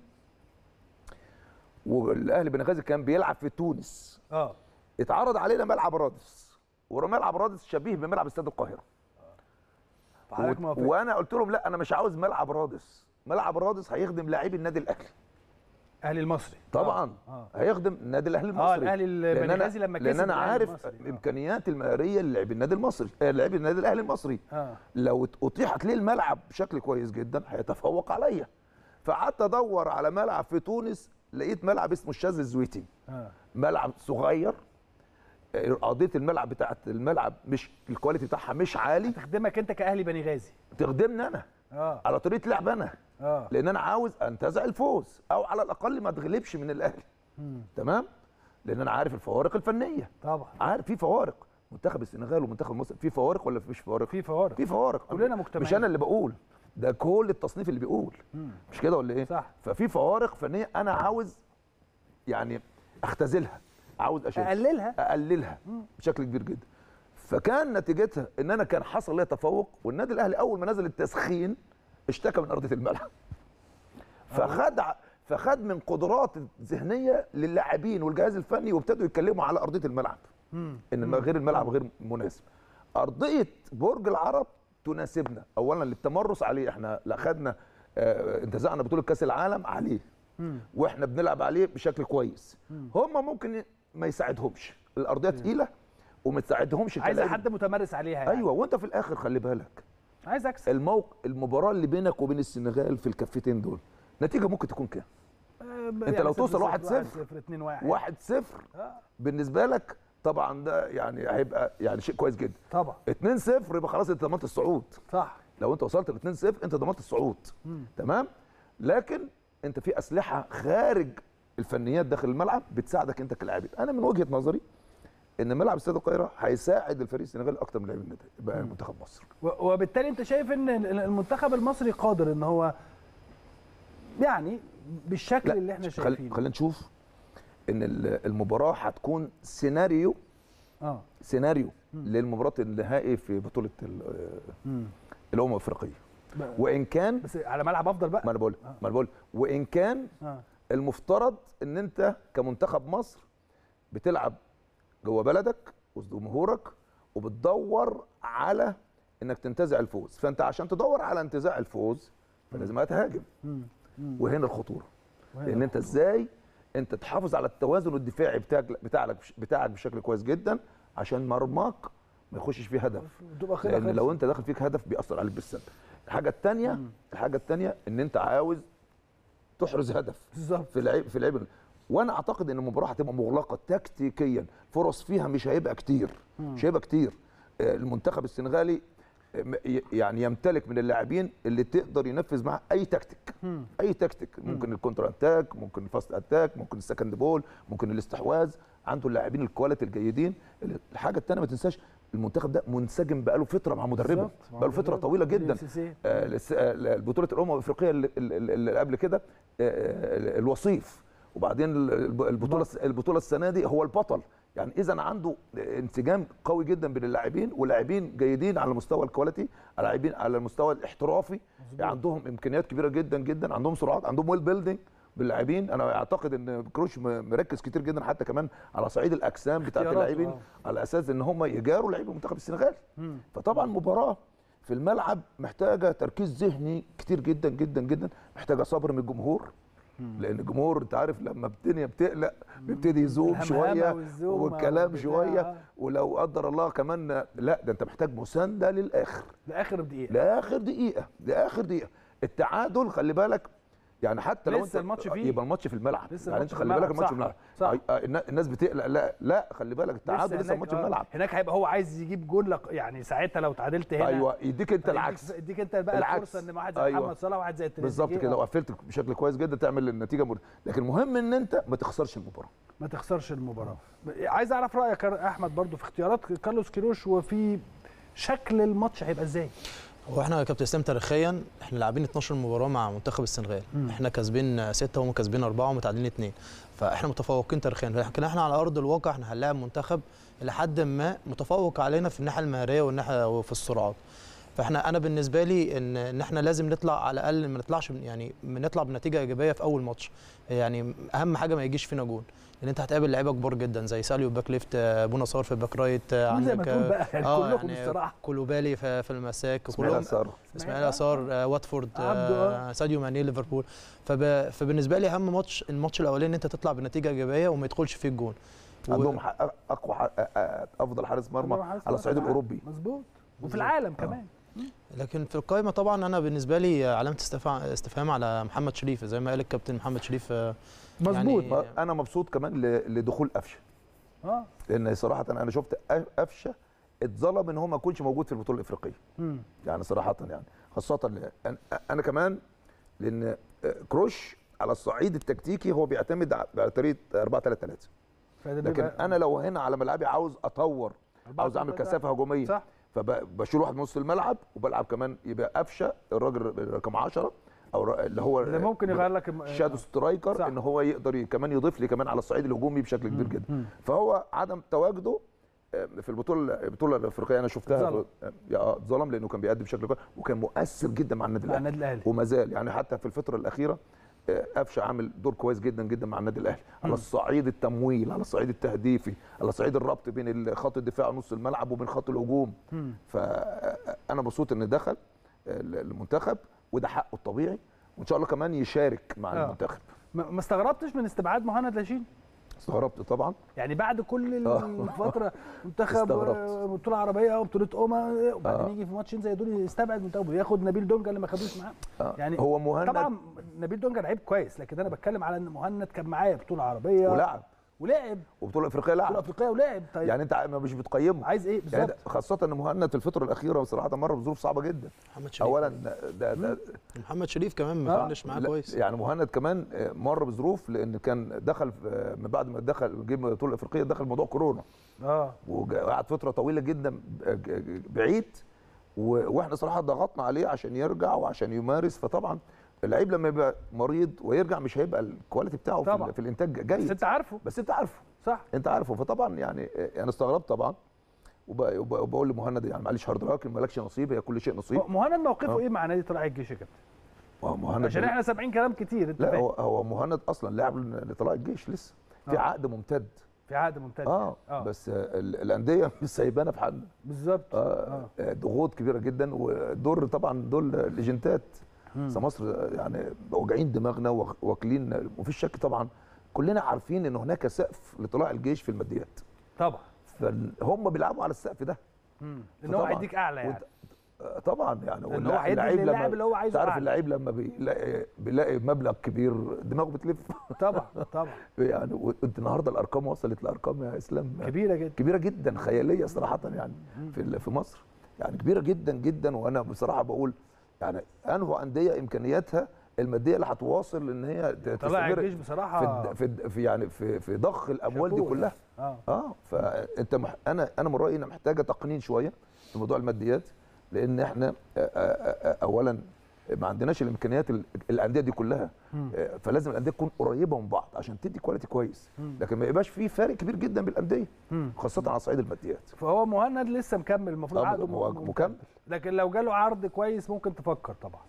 والاهلي بنغازي كان بيلعب في تونس اه اتعرض علينا ملعب رادس وملعب رادس شبيه بملعب استاد القاهره فحضرتك و... موافق وانا قلت لهم لا انا مش عاوز ملعب رادس ملعب رادس هيخدم لاعبي النادي الاهلي اهلي المصري طبعا اه هيخدم النادي الاهلي المصري اه الاهلي لان انا البنغازي لما كسب لان انا الأهلي عارف المصري. آه. امكانيات المهاريه للاعبي النادي المصري آه، لاعبي النادي الاهلي المصري اه لو اتيحت ليه الملعب بشكل كويس جدا هيتفوق عليا فقعدت ادور على ملعب في تونس لقيت ملعب اسمه الشاذ الزويتي اه ملعب صغير آه، قضيه الملعب بتاعت الملعب مش الكواليتي بتاعها مش عالي تخدمك انت كاهلي بني غازي تخدمني انا اه على طريقه لعب انا اه لان انا عاوز انتزع الفوز او على الاقل ما اتغلبش من الاهلي مم. تمام لان انا عارف الفوارق الفنيه طبعا عارف في فوارق منتخب السنغال ومنتخب مصر في فوارق ولا مفيش فوارق في فوارق في فوارق كلنا مجتمعين. مش انا اللي بقول ده كل التصنيف اللي بيقول مم. مش كده ولا ايه صح ففي فوارق فنيه انا عاوز يعني اختزلها عاوز اشيلها اقللها اقللها بشكل كبير جدا فكان نتيجتها ان انا كان حصل لي تفوق والنادي الاهلي اول ما نزل التسخين اشتكى من ارضيه الملعب فخد ع- فخد من قدرات ذهنيه للاعبين والجهاز الفني وابتدوا يتكلموا على ارضيه الملعب مم. ان الم- غير الملعب غير مناسب ارضيه برج العرب تناسبنا اولا للتمرس عليه احنا لا خدنا آه، انتزعنا بطوله كاس العالم عليه مم. واحنا بنلعب عليه بشكل كويس هم ممكن ي- ما يساعدهمش الارضيه تقيله وما تساعدهمش عايزه كلاعب. حد متمرس عليها يعني. ايوه وانت في الاخر خلي بالك عايز اكسب الموق المباراه اللي بينك وبين السنغال في الكفتين دول نتيجه ممكن تكون كام انت لو توصل 1-0 0 2 1 1 0 آه. بالنسبه لك طبعا ده يعني هيبقى يعني شيء كويس جدا طبعا 2 0 يبقى خلاص انت ضمنت الصعود صح لو انت وصلت ل 2 0 انت ضمنت الصعود مم. تمام لكن انت في اسلحه خارج الفنيات داخل الملعب بتساعدك انت كلاعب انا من وجهه نظري ان ملعب استاد القاهره هيساعد الفريق السنغالي اكتر من لاعبين النادي بقى منتخب مصر و- وبالتالي انت شايف ان ال- المنتخب المصري قادر ان هو يعني بالشكل اللي احنا خل... شايفينه خلينا نشوف ان ال- المباراه هتكون سيناريو اه سيناريو للمباراه النهائي في بطوله ال- مم. الامم الافريقيه ب- وان كان بس على ملعب افضل بقى ما انا بقول ما انا بقول وان كان اه المفترض ان انت كمنتخب مصر بتلعب جوه بلدك وسط جمهورك وبتدور على انك تنتزع الفوز فانت عشان تدور على انتزاع الفوز فلازم تهاجم مم. مم. وهنا الخطوره وهنا لان انت ازاي انت تحافظ على التوازن الدفاعي بتاعك بتاعك بتاعك بشكل كويس جدا عشان مرماك ما يخشش فيه هدف تبقى كده لان خلصت. لو انت داخل فيك هدف بيأثر عليك بالسلب الحاجه الثانيه الحاجه الثانيه ان انت عاوز تحرز هدف بالظبط في العيب في العيب وانا اعتقد ان المباراه هتبقى مغلقه تكتيكيا فرص فيها مش هيبقى كتير مش هيبقى كتير آه، المنتخب السنغالي آه، م- ي- يعني يمتلك من اللاعبين اللي تقدر ينفذ معاه اي تكتيك مم. اي تكتيك ممكن الكونتر اتاك ممكن الفاست اتاك ممكن السكند بول ممكن الاستحواذ عنده اللاعبين الكواليتي الجيدين الحاجه الثانيه ما تنساش المنتخب ده منسجم بقاله فتره مع مدربه بالظبط، مع بقاله فتره مدربه. طويله جدا السيسي. آه، لس- آه، بطوله الامم الافريقيه اللي, اللي اللي قبل كده آه، الوصيف وبعدين الب- البطوله البطوله السنه دي هو البطل يعني اذا عنده انسجام قوي جدا بين اللاعبين ولاعبين جيدين على مستوى الكواليتي لاعبين على المستوى الاحترافي عندهم امكانيات كبيره جدا جدا عندهم سرعات عندهم ويل بيلدينج باللاعبين انا اعتقد ان كروش م- مركز كتير جدا حتى كمان على صعيد الاجسام بتاعت اختياراته، اللاعبين آه. على اساس ان هم يجاروا لعيبه المنتخب السنغالي مم. فطبعا مباراه في الملعب محتاجه تركيز ذهني كتير جدا جدا جدا محتاجه صبر من الجمهور لان الجمهور انت عارف لما الدنيا بتقلق بيبتدي يزوم الهمهمة شويه والزومة والكلام والبتاع. شويه ولو قدر الله كمان لا ده انت محتاج مسانده للاخر لاخر دقيقه لاخر دقيقه لاخر دقيقه التعادل خلي بالك يعني حتى لو لسه انت الماتش فيه. يبقى الماتش في الملعب لسه يعني الماتش انت في خلي بالك الملعب، الماتش في صح، الملعب صح. آه، النا- الناس بتقلق لا لا خلي بالك التعادل لسه هناك- الماتش في آه، الملعب هناك هيبقى هو عايز يجيب جول لق... يعني ساعتها لو تعادلت هنا ايوه يديك انت هيديك- العكس يديك انت بقى العكس. الفرصه ان واحد زي أيوة. محمد صلاح وواحد زي التريزيجيه بالظبط كده لو قفلت بشكل كويس جدا تعمل النتيجه مر... لكن المهم ان انت ما تخسرش المباراه ما تخسرش المباراه عايز اعرف رايك يا احمد برضو في اختيارات كارلوس كيروش وفي شكل الماتش هيبقى ازاي هو احنا يا كابتن اسلام تاريخيا احنا لاعبين 12 مباراه مع منتخب السنغال مم. احنا كاسبين سته وهم كاسبين اربعه ومتعادلين اثنين فاحنا متفوقين تاريخيا لكن احنا على ارض الواقع احنا هنلاعب منتخب لحد ما متفوق علينا في الناحيه المهاريه والناحيه وفي السرعات فاحنا انا بالنسبه لي ان ان احنا لازم نطلع على الاقل ما نطلعش من- يعني نطلع بنتيجه ايجابيه في اول ماتش يعني اهم حاجه ما يجيش فينا جون لان انت هتقابل لعيبه كبار جدا زي ساليو باك ليفت آه، بونا صار في باك رايت آه، قول زي ما عندك تقول آه، بقى يعني اه كلهم يعني الصراحه كولوبالي في, في المساك اسماعيل كلهم اسار اسماعيل اسار آه، واتفورد عبده، آه، ساديو ماني ليفربول فب... فبالنسبه لي اهم ماتش الماتش الاولاني ان انت تطلع بنتيجه ايجابيه وما يدخلش فيك جون و- عندهم حق- اقوى حق- افضل حارس مرمى على الصعيد الاوروبي مظبوط وفي العالم كمان لكن في القائمه طبعا انا بالنسبه لي علامه استفهام استفهام على محمد شريف زي ما قال الكابتن محمد شريف آه، مظبوط يعني انا مبسوط كمان ل- لدخول قفشه اه لان صراحه انا شفت أ- قفشه اتظلم ان هو ما يكونش موجود في البطوله الافريقيه مم. يعني صراحه يعني خاصه ل- أنا- انا كمان لان كروش على الصعيد التكتيكي هو بيعتمد ع- على طريقه 4 3 3 فده لكن بيبقى- انا لو هنا على ملعبي عاوز اطور أربعة عاوز اعمل تلاتة. كثافه هجوميه صح فبشيل واحد من نص الملعب وبلعب كمان يبقى قفشه الراجل رقم 10 او ر- اللي هو اللي ممكن يغير لك الم- شادو سترايكر صح. ان هو يقدر ي- كمان يضيف لي كمان على الصعيد الهجومي بشكل كبير جدا مم. فهو عدم تواجده آه، في البطوله البطوله الافريقيه انا شفتها اتظلم. آه، يا اتظلم لانه كان بيأدي بشكل كويس وكان مؤثر جدا مع النادي مع الاهلي النادي الاهلي وما زال يعني حتى في الفتره الاخيره آه، قفشه عامل دور كويس جدا جدا مع النادي الاهلي على الصعيد التمويل على الصعيد التهديفي على صعيد الربط بين خط الدفاع ونص الملعب وبين خط الهجوم مم. فانا مبسوط ان دخل المنتخب وده حقه الطبيعي وان شاء الله كمان يشارك مع آه. المنتخب ما ما استغربتش من استبعاد مهند لاشين استغربت طبعا يعني بعد كل آه. الفتره منتخب استغربت. آه، بطوله عربيه وبطوله امم وبعدين آه. يجي في ماتشين زي دول يستبعد منتخب وياخد نبيل دونجا اللي ما خدوش معاه آه. يعني هو مهند طبعا نبيل دونجا لعيب كويس لكن انا بتكلم على ان مهند كان معايا بطوله عربيه ولعب ولعب وبطوله افريقيه بطوله لعب افريقيه ولعب طيب يعني انت ما مش بتقيمه عايز ايه يعني بالظبط ده- خاصه ان مهند في الفتره الاخيره بصراحه مر بظروف صعبه جدا محمد شريف اولا ده, ده محمد شريف كمان آه. ما فنش معاه لا، كويس يعني مهند كمان آه، مر بظروف لان كان دخل في- من بعد ما دخل جه من البطوله الافريقيه دخل موضوع كورونا اه وقعد فتره طويله جدا ب- ج- بعيد و- واحنا صراحه ضغطنا عليه عشان يرجع وعشان يمارس فطبعا اللعيب لما يبقى مريض ويرجع مش هيبقى الكواليتي بتاعه في, طبعا. ال- في الانتاج بس جيد انت عارفه بس انت عارفه صح انت عارفه فطبعا يعني آه، انا استغربت طبعا وب- وب- وبقول لمهند يعني معلش هارد لك مالكش نصيب هي كل شيء نصيب مهند موقفه آه. ايه مع نادي طلائع الجيش يا كابتن هو مهند عشان احنا سامعين كلام كتير انت لا فاهم هو هو مهند اصلا لاعب لطلائع الجيش لسه في آه. عقد ممتد في عقد ممتد اه, آه. بس آه، ال- الانديه مش سايبانا في حالنا بالظبط آه. آه. ضغوط كبيره جدا ودور طبعا دول الايجنتات بس مصر يعني واجعين دماغنا واخ- واكلين ومفيش شك طبعا كلنا عارفين ان هناك سقف لطلاع الجيش في الماديات طبعا فهم بيلعبوا على السقف ده مم. ان هو فطبعاً هيديك اعلى يعني وانت- آه، طبعا يعني ان هو هيدي اللعيب للاعب لما اللي هو عايزه تعرف اعلى اللعيب لما بيلاقي بيلاقي مبلغ كبير دماغه بتلف طبعا طبعا يعني وانت النهارده الارقام وصلت لارقام يا اسلام كبيره جدا كبيره جدا خياليه صراحه يعني في ال- في مصر يعني كبيره جدا جدا وانا بصراحه بقول يعني انه انديه امكانياتها الماديه اللي هتواصل ان هي ت- طلائع تستمر الجيش في بصراحه الد- في الد- في يعني في في ضخ الاموال دي شابوه كلها اه اه فانت مح... انا انا من رايي انها محتاجه تقنين شويه في موضوع الماديات لان احنا آه، آه، آه، اولا ما عندناش الامكانيات ال- الانديه دي كلها مم. آه، فلازم الانديه تكون قريبه من بعض عشان تدي كواليتي كويس مم. لكن ما يبقاش في فارق كبير جدا بالانديه مم. خاصه على صعيد الماديات فهو مهند لسه مكمل المفروض آه، عقده هو م- مكمل لكن لو جاله عرض كويس ممكن تفكر طبعا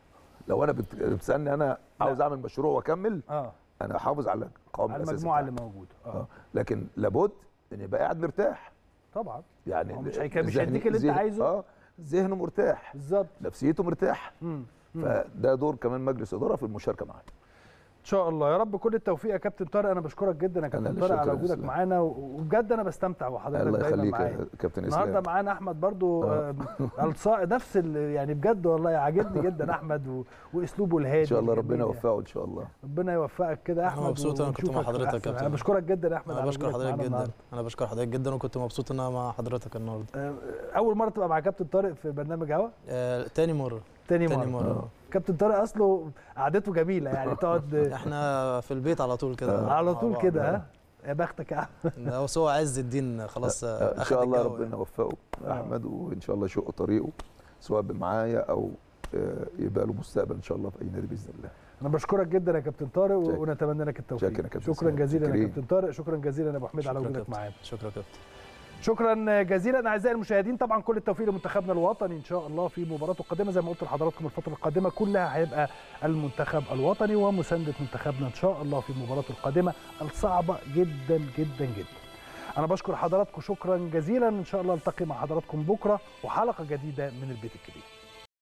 لو انا بت- بتسالني انا عاوز اعمل مشروع واكمل اه انا احافظ على القوام على الاساسي المجموعه اللي بتاعي. موجوده آه. اه لكن لابد ان يبقى قاعد مرتاح طبعا يعني هو مش هيك- مش ذهني- هيديك اللي انت ذهن- عايزه. اه ذهنه مرتاح بالظبط نفسيته مرتاح مم. مم. فده دور كمان مجلس اداره في المشاركه معاه ان شاء الله يا رب كل التوفيق يا كابتن طارق انا بشكرك جدا يا أنا كابتن اللي طارق على شكرا وجودك تسلم. معانا وبجد انا بستمتع وحضرتك الله دايما يخليك معايا يا كابتن النهارده اسلام معانا احمد برضو آه. آه، الصاء نفس ال- يعني بجد والله عاجبني جدا احمد و... واسلوبه الهادي ان شاء الله ربنا الجميل. يوفقه ان شاء الله ربنا يوفقك كده يا أنا احمد مبسوط أنا كنت مع ونشوفك في حضرتك يا أحسن- كابتن. انا بشكرك جدا يا احمد انا على بشكر وجودك حضرتك معانا جدا النهاردة. انا بشكر حضرتك جدا وكنت مبسوط ان انا مع حضرتك النهارده آه، اول مره تبقى مع كابتن طارق في برنامج هوا آه، تاني مره تاني تاني مره, مرة. كابتن طارق اصله قعدته جميله يعني تقعد احنا في البيت على طول كده على مع طول بعض. كده ها يا بختك يا احمد هو هو عز الدين خلاص آه، ان أخد شاء الله الجو ربنا يوفقه آه. احمد وان شاء الله يشق طريقه سواء معايا او آه، يبقى له مستقبل ان شاء الله في اي نادي باذن الله انا بشكرك جدا يا كابتن طارق شاكر. ونتمنى لك التوفيق شاكر يا كابتن شكرا سلام. جزيلا يا شاكرين. كابتن طارق شكرا جزيلا يا ابو حميد على شكرا وجودك كابتن. معانا شكرا كابتن شكرا جزيلا اعزائي المشاهدين طبعا كل التوفيق لمنتخبنا الوطني ان شاء الله في مباراته القادمه زي ما قلت لحضراتكم الفتره القادمه كلها هيبقى المنتخب الوطني ومسانده منتخبنا ان شاء الله في مباراته القادمه الصعبه جدا جدا جدا انا بشكر حضراتكم شكرا جزيلا ان شاء الله التقي مع حضراتكم بكره وحلقه جديده من البيت الكبير